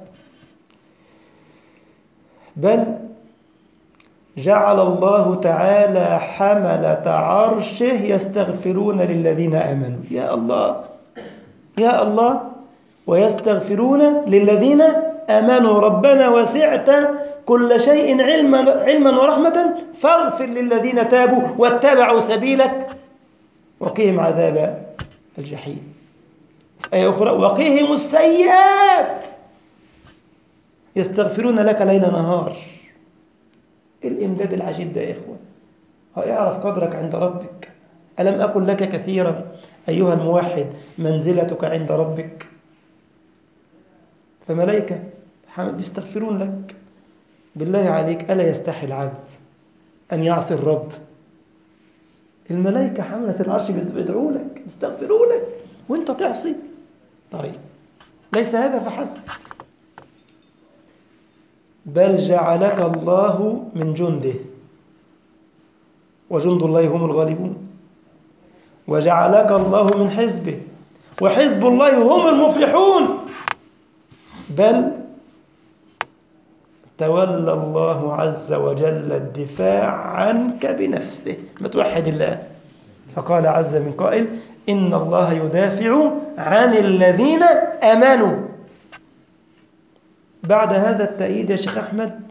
بل جعل الله تعالى حملة عرشه يستغفرون للذين آمنوا يا الله يا الله ويستغفرون للذين آمنوا ربنا وسعت كل شيء علما علما ورحمة فاغفر للذين تابوا واتبعوا سبيلك وقهم عذاب الجحيم آية أخرى وقهم السيئات يستغفرون لك ليل نهار الإمداد العجيب ده يا إخوة اعرف قدرك عند ربك ألم أكن لك كثيرا أيها الموحد منزلتك عند ربك فملائكة بيستغفرون لك بالله عليك ألا يستحي العبد أن يعصي الرب الملائكة حملة العرش بيدعوا لك بيستغفروا لك وانت تعصي طيب ليس هذا فحسب بل جعلك الله من جنده وجند الله هم الغالبون وجعلك الله من حزبه وحزب الله هم المفلحون بل تولى الله عز وجل الدفاع عنك بنفسه ما توحد الله فقال عز من قائل إن الله يدافع عن الذين أمنوا بعد هذا التأييد يا شيخ أحمد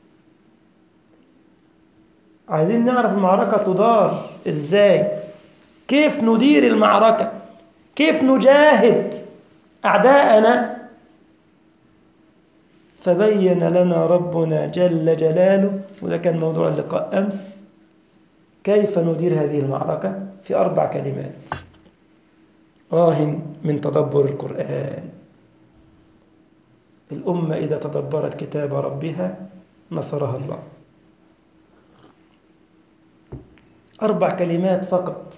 عايزين نعرف المعركة تدار إزاي كيف ندير المعركة كيف نجاهد أعداءنا فبين لنا ربنا جل جلاله وده كان موضوع اللقاء أمس كيف ندير هذه المعركة في أربع كلمات آه من تدبر القرآن الأمة إذا تدبرت كتاب ربها نصرها الله أربع كلمات فقط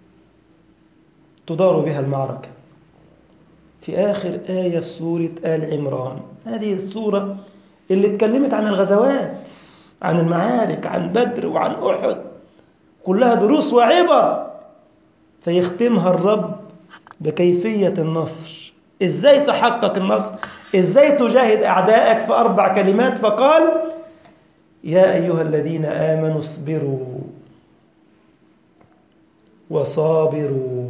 تدار بها المعركة في آخر آية في سورة آل عمران هذه السورة اللي اتكلمت عن الغزوات عن المعارك عن بدر وعن أحد كلها دروس وعبر فيختمها الرب بكيفية النصر إزاي تحقق النصر إزاي تجاهد أعدائك في أربع كلمات فقال يا أيها الذين آمنوا اصبروا وصابروا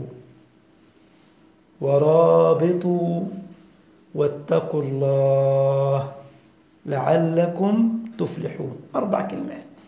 ورابطوا واتقوا الله لعلكم تفلحون أربع كلمات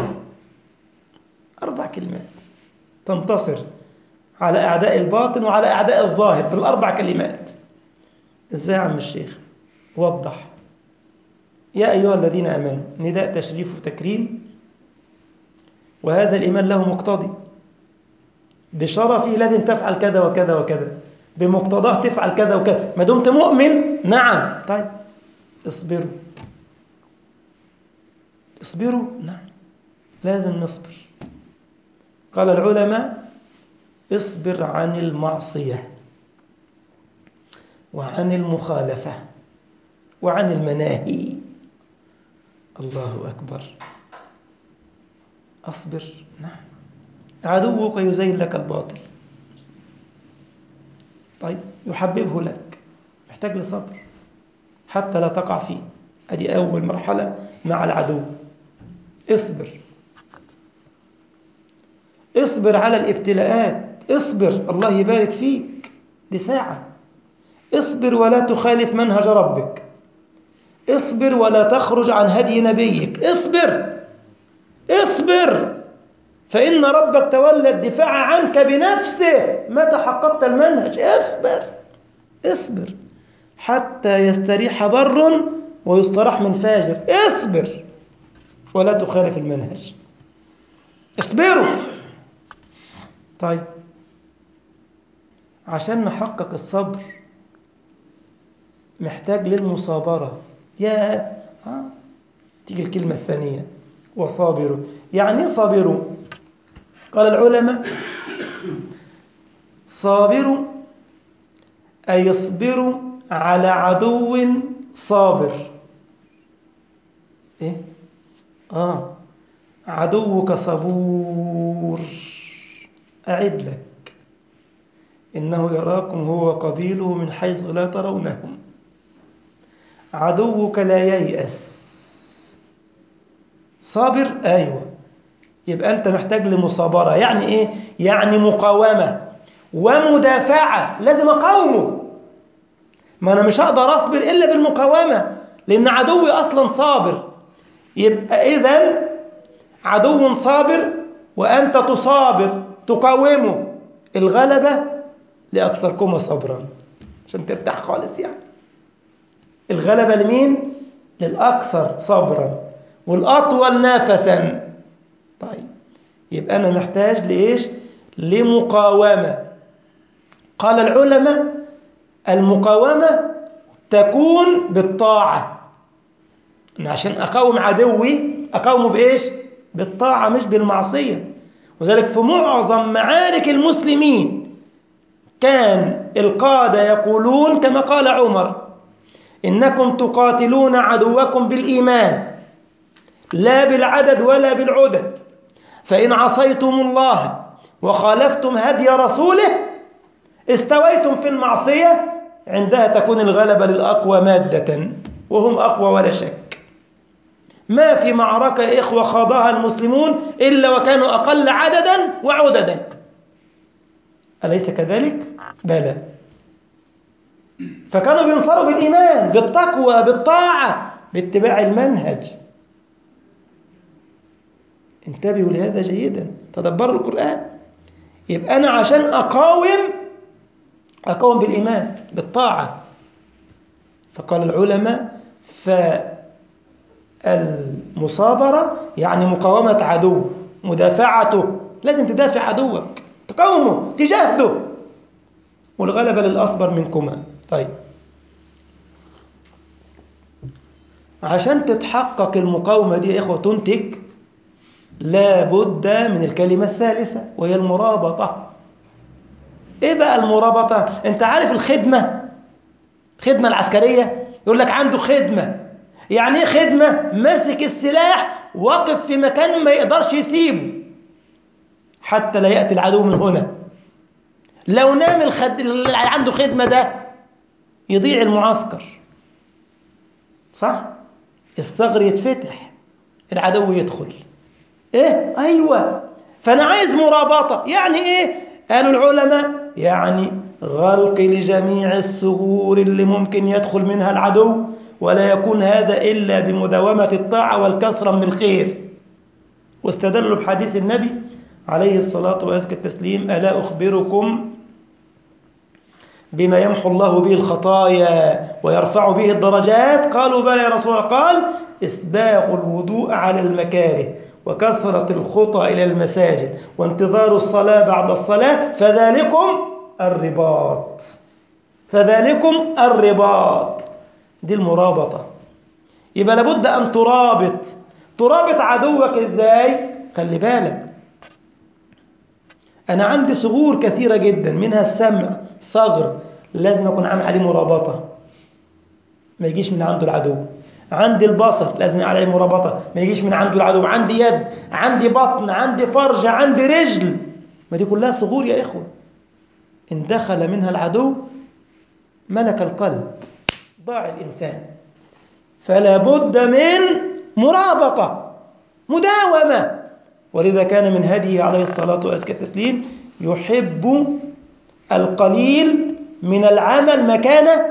أربع كلمات تنتصر على أعداء الباطن وعلى أعداء الظاهر بالأربع كلمات إزاي يا عم الشيخ وضح يا أيها الذين آمنوا نداء تشريف وتكريم وهذا الإيمان له مقتضي بشرفه لازم تفعل كذا وكذا وكذا بمقتضاه تفعل كذا وكذا ما دمت مؤمن نعم طيب اصبروا اصبروا نعم لازم نصبر قال العلماء اصبر عن المعصية وعن المخالفة وعن المناهي الله أكبر أصبر نعم عدوك يزين لك الباطل طيب يحببه لك محتاج لصبر حتى لا تقع فيه ادي اول مرحله مع العدو اصبر اصبر على الابتلاءات اصبر الله يبارك فيك دي ساعه اصبر ولا تخالف منهج ربك اصبر ولا تخرج عن هدي نبيك اصبر اصبر فإن ربك تولى الدفاع عنك بنفسه متى حققت المنهج اصبر اصبر حتى يستريح بر ويستراح من فاجر اصبر ولا تخالف المنهج اصبروا طيب عشان نحقق الصبر محتاج للمصابرة يا ها تيجي الكلمة الثانية وصابروا يعني ايه صابروا قال العلماء صابروا أي يصبروا على عدو صابر إيه؟ آه عدوك صبور أعد لك إنه يراكم هو قبيله من حيث لا ترونهم عدوك لا ييأس صابر أيوة يبقى أنت محتاج لمصابرة يعني إيه؟ يعني مقاومة ومدافعة لازم أقاومه ما أنا مش هقدر أصبر إلا بالمقاومة لأن عدوي أصلا صابر يبقى إذا عدو صابر وأنت تصابر تقاومه الغلبة لأكثركم صبرا عشان ترتاح خالص يعني الغلبة لمين؟ للأكثر صبرا والأطول نفسا طيب يبقى أنا محتاج لإيش؟ لمقاومة قال العلماء المقاومة تكون بالطاعة أنا عشان أقاوم عدوي أقاومه بإيش؟ بالطاعة مش بالمعصية وذلك في معظم معارك المسلمين كان القادة يقولون كما قال عمر إنكم تقاتلون عدوكم بالإيمان لا بالعدد ولا بالعدد فإن عصيتم الله وخالفتم هدي رسوله استويتم في المعصية عندها تكون الغلبة للأقوى مادة وهم أقوى ولا شك ما في معركة إخوة خاضها المسلمون إلا وكانوا أقل عددا وعددا أليس كذلك؟ بلى فكانوا بينصروا بالإيمان بالتقوى بالطاعة باتباع المنهج انتبهوا لهذا جيدا تدبروا القرآن يبقى أنا عشان أقاوم أقاوم بالإيمان بالطاعة فقال العلماء فالمصابرة يعني مقاومة عدو مدافعته لازم تدافع عدوك تقاومه تجاهده والغلبة للأصبر منكما طيب عشان تتحقق المقاومة دي يا إخوة تنتج لابد من الكلمة الثالثة وهي المرابطة إيه بقى المرابطة؟ أنت عارف الخدمة الخدمة العسكرية يقول لك عنده خدمة يعني إيه خدمة؟ ماسك السلاح واقف في مكان ما يقدرش يسيبه حتى لا يأتي العدو من هنا لو نام الخد... اللي عنده خدمة ده يضيع المعسكر صح؟ الثغر يتفتح العدو يدخل ايه ايوه فانا عايز مرابطه يعني ايه قالوا العلماء يعني غلق لجميع الثغور اللي ممكن يدخل منها العدو ولا يكون هذا الا بمداومه الطاعه والكثره من الخير واستدلوا بحديث النبي عليه الصلاه وازكى التسليم الا اخبركم بما يمحو الله به الخطايا ويرفع به الدرجات قالوا بلى يا رسول الله قال اسباغ الوضوء على المكاره وكثرة الخطى إلى المساجد وانتظار الصلاة بعد الصلاة فذلكم الرباط فذلكم الرباط دي المرابطة يبقى لابد أن ترابط ترابط عدوك إزاي خلي بالك أنا عندي ثغور كثيرة جدا منها السمع ثغر لازم أكون عامل عليه مرابطة ما يجيش من عنده العدو عندي البصر لازم عليه مرابطة ما يجيش من عنده العدو عندي يد عندي بطن عندي فرج عندي رجل ما دي كلها صغور يا إخوة إن دخل منها العدو ملك القلب ضاع الإنسان فلا بد من مرابطة مداومة ولذا كان من هديه عليه الصلاة وأزكى التسليم يحب القليل من العمل مكان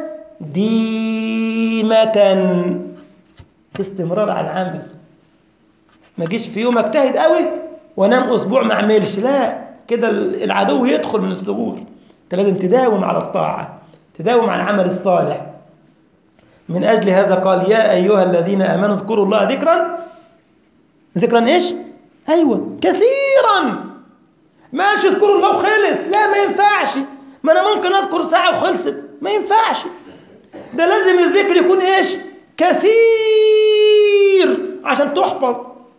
ديمة في استمرار على العمل ما جيش في يوم اجتهد قوي وانام اسبوع ما اعملش لا كده العدو يدخل من الثغور انت لازم تداوم على الطاعه تداوم على العمل الصالح من اجل هذا قال يا ايها الذين امنوا اذكروا الله ذكرا ذكرا ايش ايوه كثيرا ماشي اذكروا الله وخلص لا ما ينفعش ما انا ممكن اذكر ساعه وخلصت ما ينفعش ده لازم الذكر يكون ايش كثير عشان تحفظ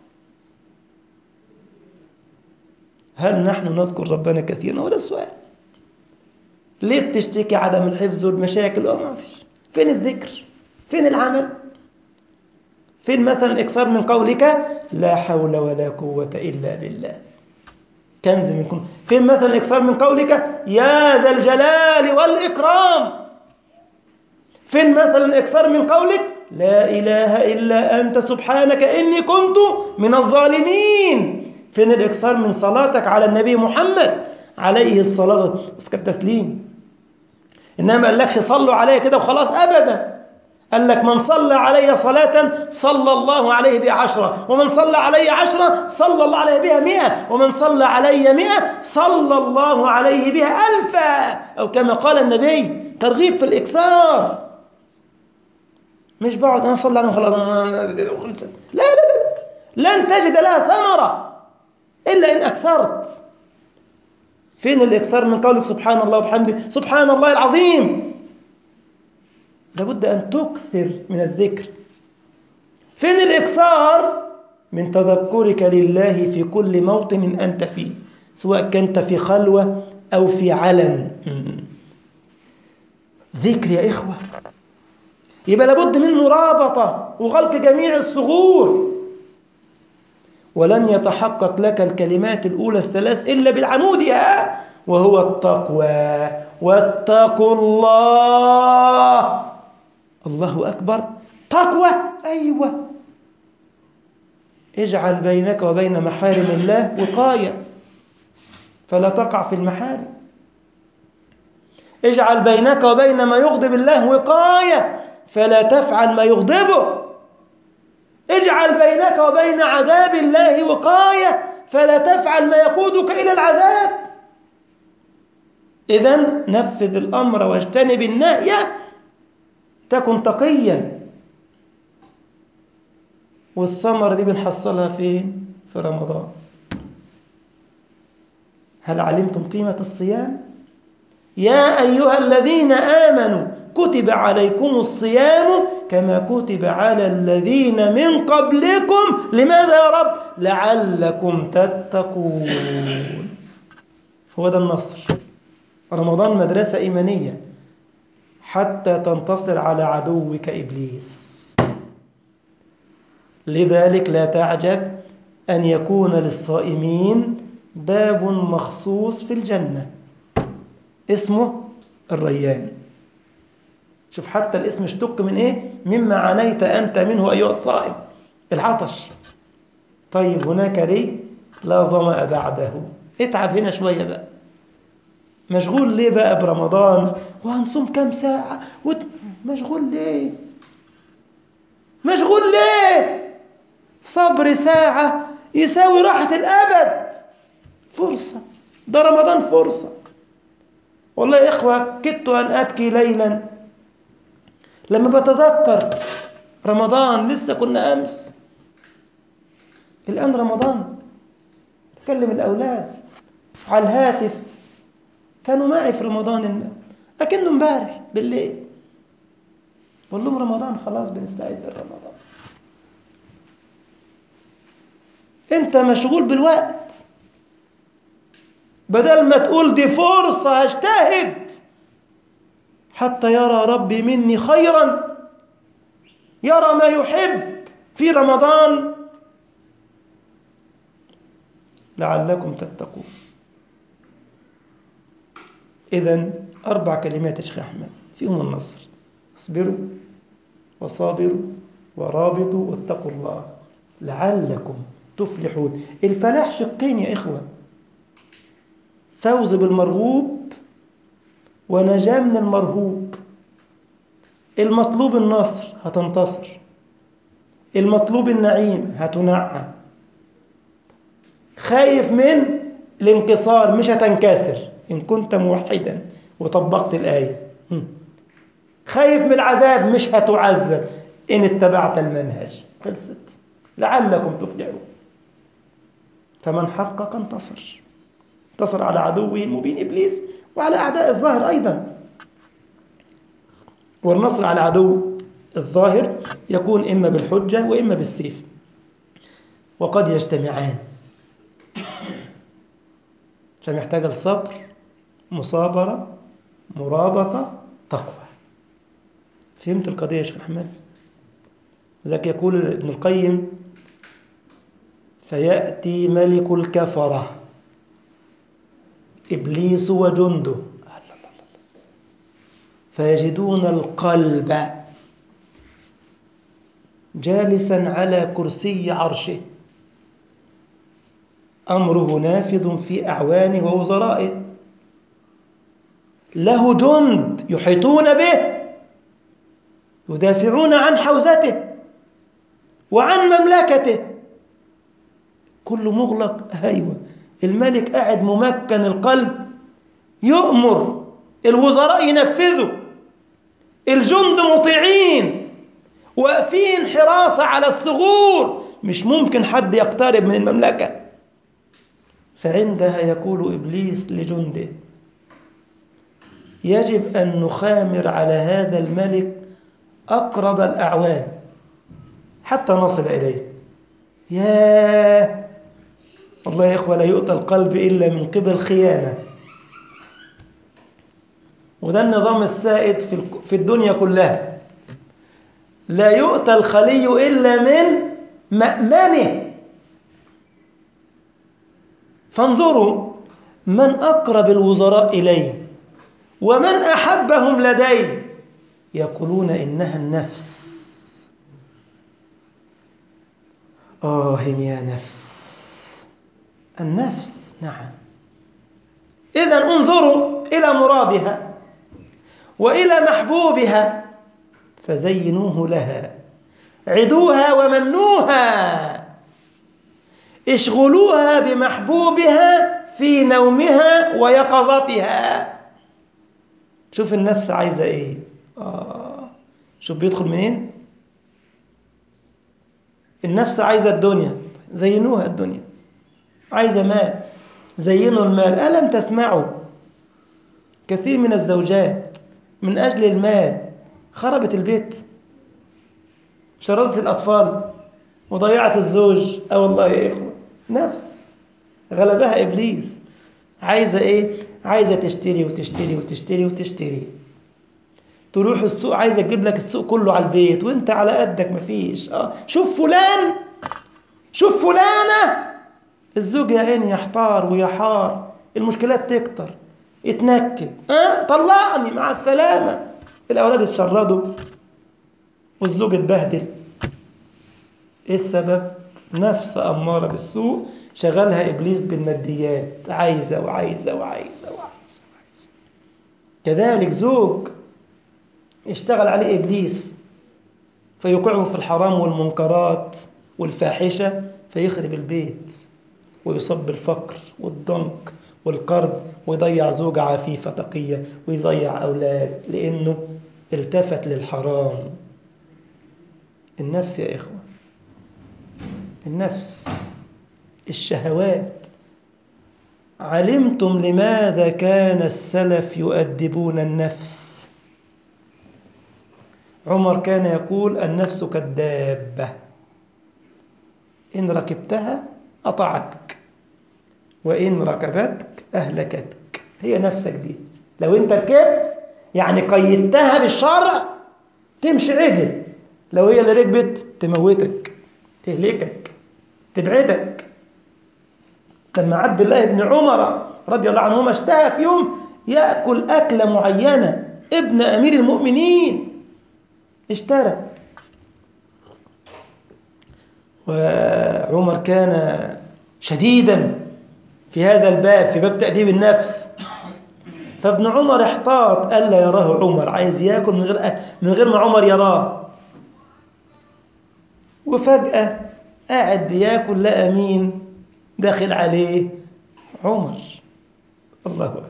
هل نحن نذكر ربنا كثيرا هو ده السؤال ليه بتشتكي عدم الحفظ والمشاكل اه ما فيش فين الذكر فين العمل فين مثلا اكثار من قولك لا حول ولا قوة إلا بالله كنز من كن فين مثلا اكثار من قولك يا ذا الجلال والإكرام فين مثلا اكثار من قولك لا إله إلا أنت سبحانك إني كنت من الظالمين فين الإكثار من صلاتك على النبي محمد عليه الصلاة والتسليم إنما قال لكش صلوا عليه كده وخلاص أبدا قال لك من صلى علي صلاة صلى الله عليه بها عشرة ومن صلى علي عشرة صلى الله عليه بها مئة ومن صلى علي مئة صلى الله عليه بها ألفا أو كما قال النبي ترغيب في الإكثار مش بقعد أنا صلى عليه خلاص لا لا لا لن تجد لها ثمرة إلا إن أكثرت فين الإكثار من قولك سبحان الله وبحمده سبحان الله العظيم لابد أن تكثر من الذكر فين الإكثار من تذكرك لله في كل موطن أنت فيه سواء كنت في خلوة أو في علن ذكر يا إخوة يبقى لابد من مرابطة وغلق جميع الثغور ولن يتحقق لك الكلمات الأولى الثلاث إلا بالعمودها وهو التقوى واتقوا الله الله أكبر تقوى أيوة اجعل بينك وبين محارم الله وقاية فلا تقع في المحارم اجعل بينك وبين ما يغضب الله وقاية فلا تفعل ما يغضبه اجعل بينك وبين عذاب الله وقاية فلا تفعل ما يقودك إلى العذاب إذا نفذ الأمر واجتنب النهي تكن تقيا والثمرة دي بنحصلها فين؟ في رمضان هل علمتم قيمة الصيام؟ يا أيها الذين آمنوا كتب عليكم الصيام كما كتب على الذين من قبلكم لماذا يا رب؟ لعلكم تتقون هو ده النصر رمضان مدرسة إيمانية حتى تنتصر على عدوك إبليس لذلك لا تعجب أن يكون للصائمين باب مخصوص في الجنة اسمه الريان شوف حتى الاسم اشتق من ايه مما عانيت أنت منه أيها الصائم العطش طيب هناك ليه لا ظمأ بعده اتعب هنا شوية بقى مشغول ليه بقى برمضان وهنصوم كام ساعة وت... مشغول ليه مشغول ليه صبر ساعة يساوي راحة الأبد فرصة ده رمضان فرصة والله يا إخوة كدت أن أبكي ليلا لما بتذكر رمضان لسه كنا أمس الآن رمضان بكلم الأولاد على الهاتف كانوا معي في رمضان أكنه امبارح بالليل بقول لهم رمضان خلاص بنستعد لرمضان انت مشغول بالوقت بدل ما تقول دي فرصة هجتهد حتى يرى ربي مني خيرا يرى ما يحب في رمضان لعلكم تتقون إذا أربع كلمات يا شيخ أحمد فيهم النصر اصبروا وصابروا ورابطوا واتقوا الله لعلكم تفلحون الفلاح شقين يا إخوة فوز بالمرغوب ونجاة من المرهوب المطلوب النصر هتنتصر المطلوب النعيم هتنعم خايف من الانكسار مش هتنكسر إن كنت موحدا وطبقت الآية خايف من العذاب مش هتعذب إن اتبعت المنهج خلصت لعلكم تفلحون فمن حقق انتصر انتصر على عدوه المبين إبليس وعلى أعداء الظاهر أيضا والنصر على عدو الظاهر يكون إما بالحجة وإما بالسيف وقد يجتمعان فمحتاج الصبر مصابرة مرابطة تقوى فهمت القضية يا شيخ أحمد ذاك يقول ابن القيم فيأتي ملك الكفرة إبليس وجنده فيجدون القلب جالسا على كرسي عرشه أمره نافذ في أعوانه ووزرائه له جند يحيطون به يدافعون عن حوزته وعن مملكته كله مغلق أيوة الملك قاعد ممكن القلب يؤمر الوزراء ينفذوا الجند مطيعين واقفين حراسة على الثغور مش ممكن حد يقترب من المملكة فعندها يقول إبليس لجنده يجب أن نخامر على هذا الملك أقرب الأعوان حتى نصل إليه يا والله يا إخوة لا يؤتى القلب إلا من قبل خيانة وده النظام السائد في الدنيا كلها لا يؤتى الخلي إلا من مأمنه فانظروا من أقرب الوزراء إليه ومن أحبهم لديه يقولون إنها النفس آه يا نفس النفس نعم إذا انظروا إلى مرادها وإلى محبوبها فزينوه لها عدوها ومنوها اشغلوها بمحبوبها في نومها ويقظتها شوف النفس عايزة ايه آه. شوف بيدخل منين النفس عايزة الدنيا زينوها الدنيا عايزة مال زينوا المال ألم تسمعوا كثير من الزوجات من أجل المال خربت البيت شردت الأطفال وضيعت الزوج أه والله يا إخوة نفس غلبها إبليس عايزة إيه؟ عايزة تشتري وتشتري وتشتري وتشتري تروح السوق عايزة تجيب لك السوق كله على البيت وانت على قدك مفيش اه شوف فلان شوف فلانة الزوج يا عيني يحتار ويحار المشكلات تكتر يتنكد اه طلعني مع السلامة الأولاد اتشردوا والزوج اتبهدل ايه السبب نفس أمارة بالسوء شغلها إبليس بالماديات عايزة وعايزة وعايزة وعايزة وعايزة كذلك زوج اشتغل عليه إبليس فيوقعه في الحرام والمنكرات والفاحشة فيخرب البيت ويصب الفقر والضنك والقرب ويضيع زوجة عفيفة تقية ويضيع أولاد لأنه التفت للحرام النفس يا إخوة النفس الشهوات علمتم لماذا كان السلف يؤدبون النفس عمر كان يقول النفس كالدابة إن ركبتها أطعتك وإن ركبتك أهلكتك هي نفسك دي لو أنت ركبت يعني قيدتها بالشرع تمشي عدل لو هي اللي ركبت تموتك تهلكك تبعدك لما عبد الله بن عمر رضي الله عنهما اشتهى في يوم يأكل أكلة معينة ابن أمير المؤمنين اشترى وعمر كان شديدا في هذا الباب في باب تأديب النفس فابن عمر احتاط ألا يراه عمر عايز ياكل من غير من غير ما عمر يراه وفجأة قاعد بياكل لقى مين داخل عليه عمر الله أكبر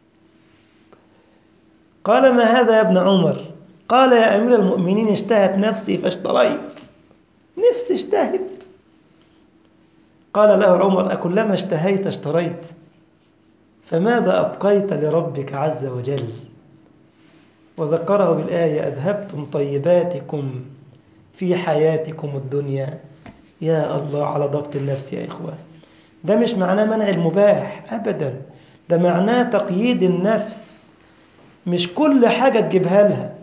قال ما هذا يا ابن عمر قال يا أمير المؤمنين اشتهت نفسي فاشتريت نفسي اشتهت قال له عمر أكلما اشتهيت اشتريت فماذا أبقيت لربك عز وجل وذكره بالآية أذهبتم طيباتكم في حياتكم الدنيا يا الله على ضبط النفس يا إخوان ده مش معناه منع المباح أبدا ده معناه تقييد النفس مش كل حاجة تجيبها لها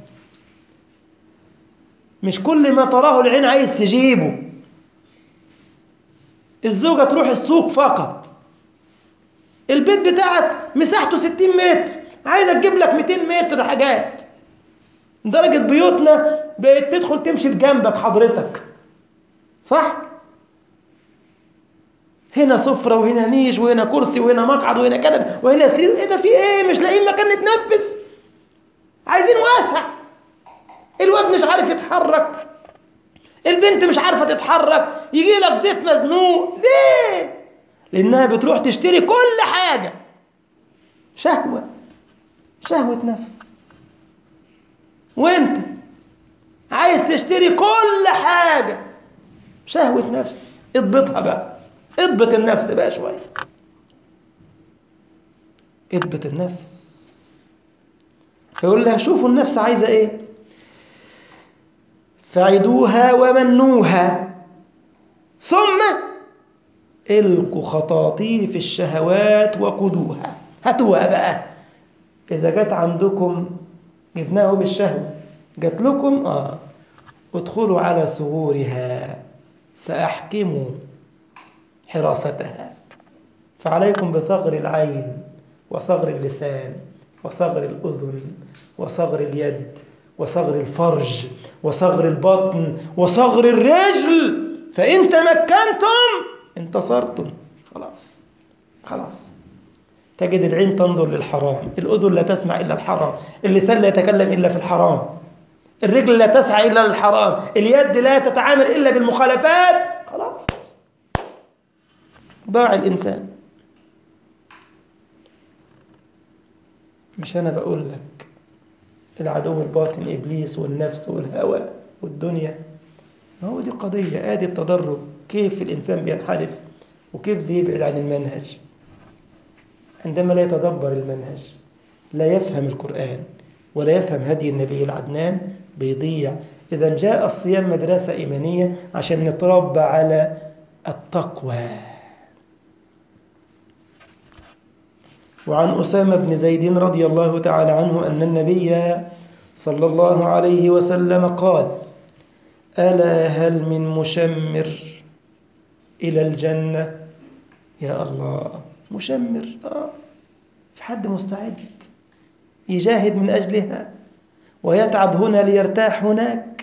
مش كل ما تراه العين عايز تجيبه الزوجة تروح السوق فقط البيت بتاعك مساحته 60 متر عايزة تجيب لك 200 متر حاجات درجة بيوتنا بقت تدخل تمشي بجنبك حضرتك صح؟ هنا سفرة وهنا نيش وهنا كرسي وهنا مقعد وهنا كنب وهنا سرير ايه ده في ايه مش لاقيين مكان نتنفس عايزين واسع الواد مش عارف يتحرك البنت مش عارفة تتحرك يجي لك ضيف مزنوق ليه لانها بتروح تشتري كل حاجة شهوة شهوة نفس وانت عايز تشتري كل حاجة شهوة نفس اضبطها بقى اضبط النفس بقى شوية اضبط النفس فيقول لها شوفوا النفس عايزة ايه فعدوها ومنوها ثم القوا خطاطيف الشهوات وقدوها هاتوها بقى إذا جت عندكم جبناه بالشهوة جت لكم آه ادخلوا على ثغورها فأحكموا حراستها فعليكم بثغر العين وثغر اللسان وثغر الأذن وثغر اليد وصغر الفرج وصغر البطن وصغر الرجل فإن تمكنتم انتصرتم خلاص خلاص تجد العين تنظر للحرام الأذن لا تسمع إلا الحرام اللسان لا يتكلم إلا في الحرام الرجل لا تسعى إلا للحرام اليد لا تتعامل إلا بالمخالفات خلاص ضاع الإنسان مش أنا بقول لك العدو الباطن إبليس والنفس والهوى والدنيا ما هو دي القضية آدي التدرج كيف الإنسان بينحرف وكيف بيبعد عن المنهج عندما لا يتدبر المنهج لا يفهم القرآن ولا يفهم هدي النبي العدنان بيضيع إذا جاء الصيام مدرسة إيمانية عشان نتربى على التقوى وعن أسامة بن زيد رضي الله تعالى عنه أن النبي صلى الله عليه وسلم قال ألا هل من مشمر إلى الجنة يا الله مشمر آه. في حد مستعد يجاهد من أجلها ويتعب هنا ليرتاح هناك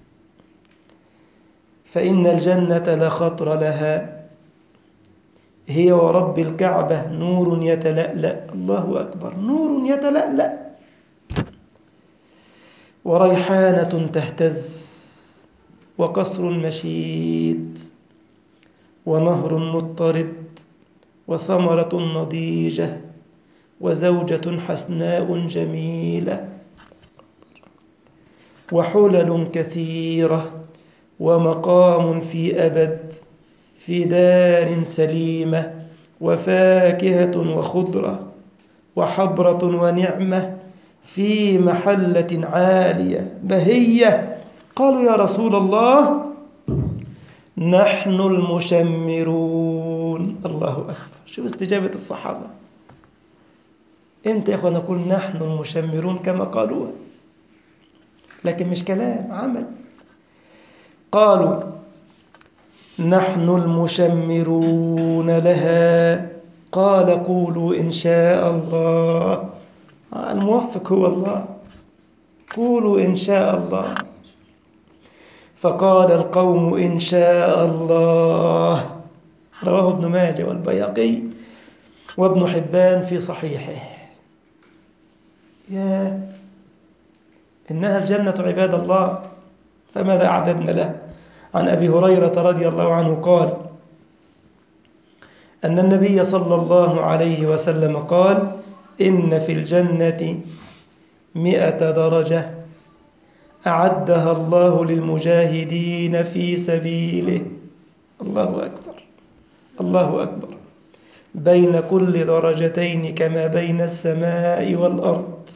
فإن الجنة لا خطر لها هي ورب الكعبة نور يتلألأ الله أكبر نور يتلألأ وريحانة تهتز وقصر مشيد ونهر مضطرد وثمرة نضيجة وزوجة حسناء جميلة وحلل كثيرة ومقام في أبد في دار سليمة وفاكهة وخضرة وحبرة ونعمة في محلة عالية بهية قالوا يا رسول الله نحن المشمرون الله أكبر شوف استجابة الصحابة انت يا اخوان نقول نحن المشمرون كما قالوها لكن مش كلام عمل قالوا نحن المشمرون لها قال قولوا إن شاء الله الموفق هو الله قولوا إن شاء الله فقال القوم إن شاء الله رواه ابن ماجه والبيقي وابن حبان في صحيحه يا إنها الجنة عباد الله فماذا أعددنا له عن أبي هريرة رضي الله عنه قال أن النبي صلى الله عليه وسلم قال إن في الجنة مئة درجة أعدها الله للمجاهدين في سبيله الله أكبر الله أكبر بين كل درجتين كما بين السماء والأرض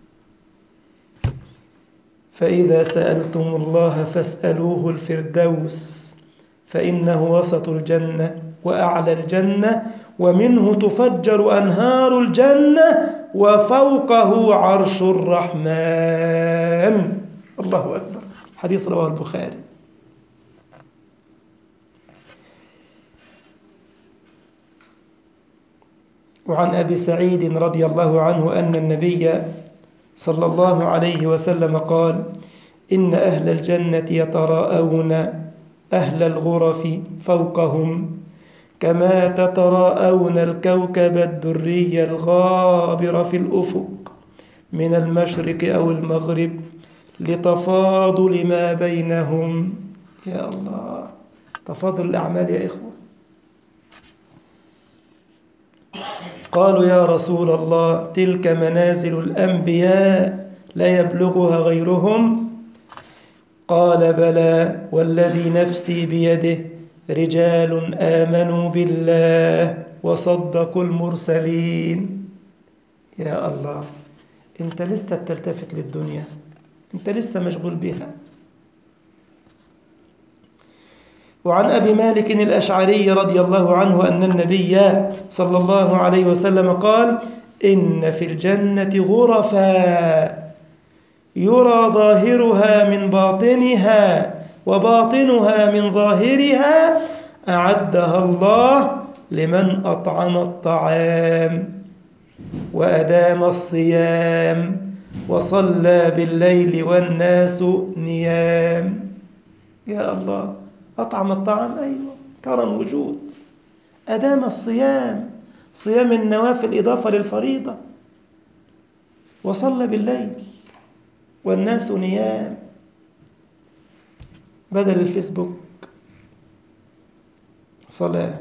فإذا سألتم الله فاسألوه الفردوس فإنه وسط الجنة وأعلى الجنة ومنه تفجر أنهار الجنة وفوقه عرش الرحمن الله أكبر حديث رواه البخاري وعن أبي سعيد رضي الله عنه أن النبي صلى الله عليه وسلم قال إن أهل الجنة يتراءون أهل الغرف فوقهم كما تتراءون الكوكب الدري الغابر في الأفق من المشرق أو المغرب لتفاضل ما بينهم يا الله تفاضل الأعمال يا إخوة قالوا يا رسول الله تلك منازل الأنبياء لا يبلغها غيرهم قال بلى والذي نفسي بيده رجال آمنوا بالله وصدقوا المرسلين يا الله انت لسه بتلتفت للدنيا انت لسه مشغول بها وعن أبي مالك الأشعري رضي الله عنه أن النبي صلى الله عليه وسلم قال إن في الجنة غرفا يرى ظاهرها من باطنها وباطنها من ظاهرها أعدها الله لمن أطعم الطعام وأدام الصيام وصلى بالليل والناس نيام يا الله أطعم الطعام أيوة كرم وجود أدام الصيام صيام النوافل إضافة للفريضة وصلى بالليل والناس نيام بدل الفيسبوك صلاة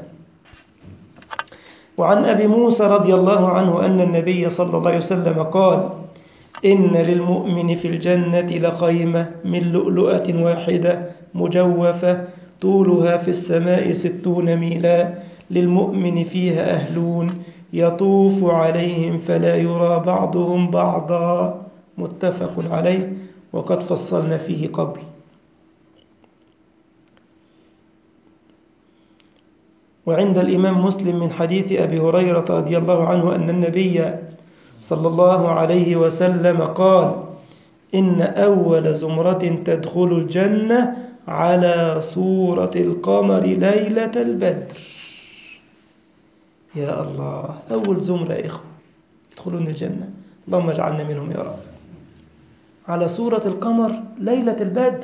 وعن أبي موسى رضي الله عنه أن النبي صلى الله عليه وسلم قال إن للمؤمن في الجنة لخيمة من لؤلؤة واحدة مجوفة طولها في السماء ستون ميلا للمؤمن فيها أهلون يطوف عليهم فلا يرى بعضهم بعضا متفق عليه وقد فصلنا فيه قبل وعند الإمام مسلم من حديث أبي هريرة رضي الله عنه أن النبي صلى الله عليه وسلم قال إن أول زمرة تدخل الجنة على صورة القمر ليلة البدر يا الله أول زمرة يا إخوة يدخلون الجنة اللهم اجعلنا منهم يا رب على صورة القمر ليلة البدر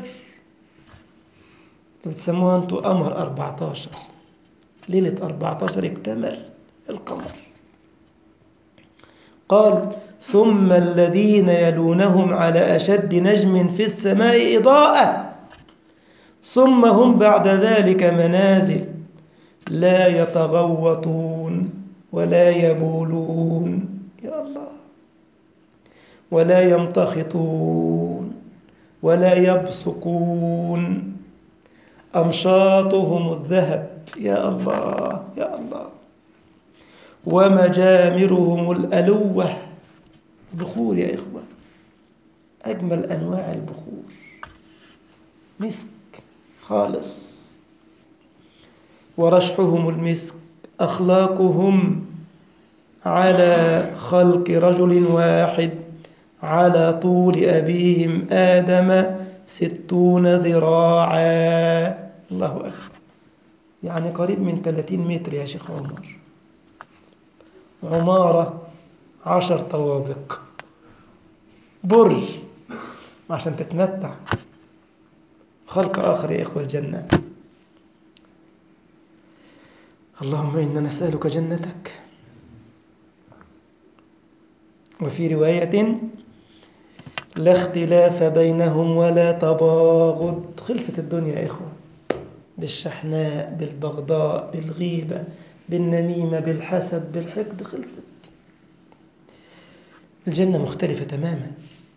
اللي بتسموها أنتم قمر 14 ليلة 14 اكتمل القمر قال ثم الذين يلونهم على أشد نجم في السماء إضاءة ثم هم بعد ذلك منازل لا يتغوطون ولا يبولون يا الله ولا يمتخطون ولا يبصقون أمشاطهم الذهب يا الله يا الله ومجامرهم الألوة بخور يا إخوة أجمل أنواع البخور مسك خالص ورشحهم المسك أخلاقهم على خلق رجل واحد على طول أبيهم آدم ستون ذراعا الله أكبر يعني قريب من 30 متر يا شيخ عمر عمارة عشر طوابق برج عشان تتمتع خلق آخر يا إخوة الجنة اللهم إنا نسألك جنتك وفي رواية لا اختلاف بينهم ولا تباغض خلصت الدنيا يا إخوة بالشحناء بالبغضاء بالغيبة بالنميمة بالحسد بالحقد خلصت الجنة مختلفة تماما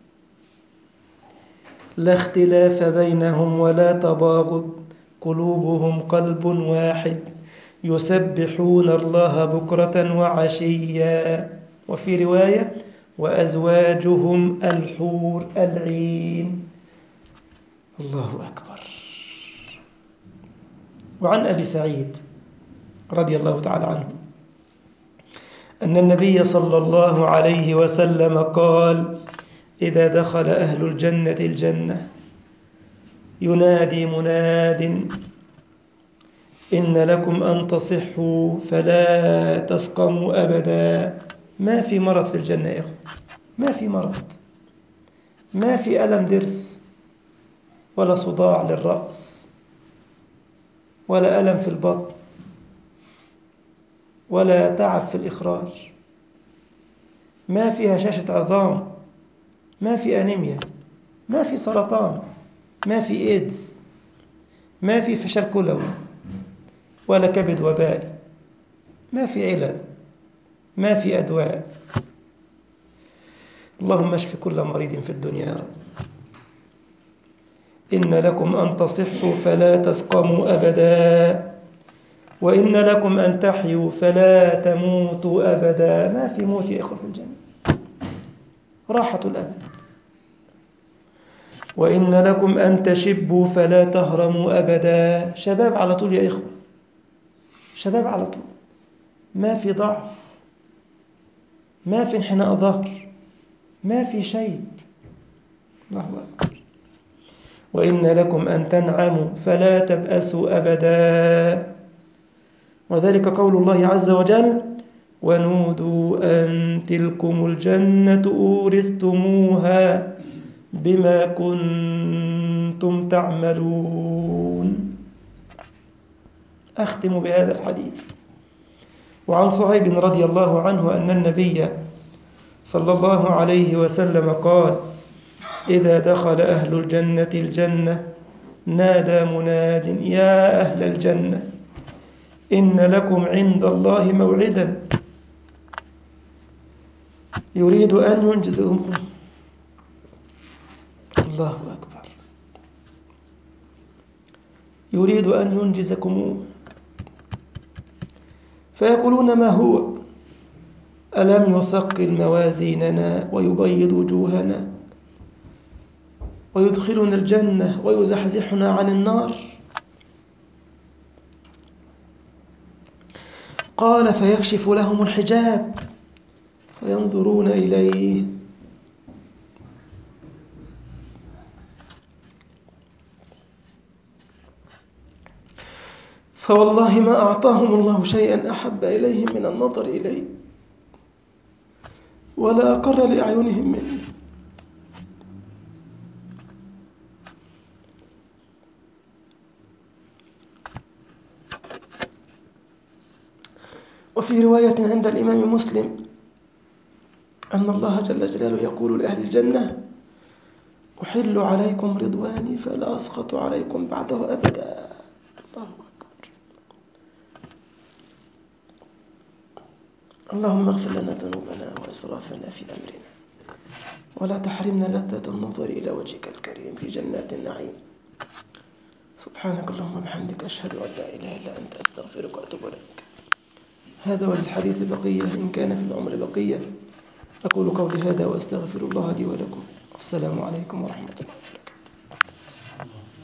لا اختلاف بينهم ولا تباغض قلوبهم قلب واحد يسبحون الله بكرة وعشيا وفي رواية وأزواجهم الحور العين الله أكبر وعن أبي سعيد رضي الله تعالى عنه أن النبي صلى الله عليه وسلم قال إذا دخل أهل الجنة الجنة ينادي مناد إن لكم أن تصحوا فلا تسقموا أبدا ما في مرض في الجنة يا إخوة ما في مرض ما في ألم درس ولا صداع للرأس ولا ألم في البطن ولا تعب في الإخراج ما في هشاشة عظام ما في أنيميا ما في سرطان ما في إيدز ما في فشل كلوي ولا كبد وبائي ما في علل ما في أدواء اللهم اشف كل مريض في الدنيا يا رب إن لكم أن تصحوا فلا تسقموا أبدا وإن لكم أن تحيوا فلا تموتوا أبدا ما في موت يا إخوة في الجنة راحة الأبد وإن لكم أن تشبوا فلا تهرموا أبدا شباب على طول يا إخوة شباب على طول ما في ضعف ما في انحناء ظهر ما في شيب الله أكبر وإن لكم أن تنعموا فلا تبأسوا أبدا وذلك قول الله عز وجل ونودوا أن تلكم الجنة أورثتموها بما كنتم تعملون أختم بهذا الحديث وعن صهيب رضي الله عنه أن النبي صلى الله عليه وسلم قال إذا دخل أهل الجنة الجنة نادى مناد يا أهل الجنة إن لكم عند الله موعدا يريد أن ينجزكم الله أكبر يريد أن ينجزكم فيقولون ما هو ألم يثقل موازيننا ويبيض وجوهنا ويدخلنا الجنة ويزحزحنا عن النار قال فيكشف لهم الحجاب فينظرون إليه فوالله ما أعطاهم الله شيئا أحب إليهم من النظر إليه ولا أقر لأعينهم منه وفي رواية عند الإمام مسلم أن الله جل جلاله يقول لأهل الجنة أحل عليكم رضواني فلا أسقط عليكم بعده أبدا الله أكبر اللهم اغفر لنا ذنوبنا وإسرافنا في أمرنا ولا تحرمنا لذة النظر إلى وجهك الكريم في جنات النعيم سبحانك اللهم وبحمدك أشهد أن لا إله إلا أنت أستغفرك وأتوب إليك هذا وللحديث بقية إن كان في العمر بقية أقول قولي هذا وأستغفر الله لي ولكم السلام عليكم ورحمة الله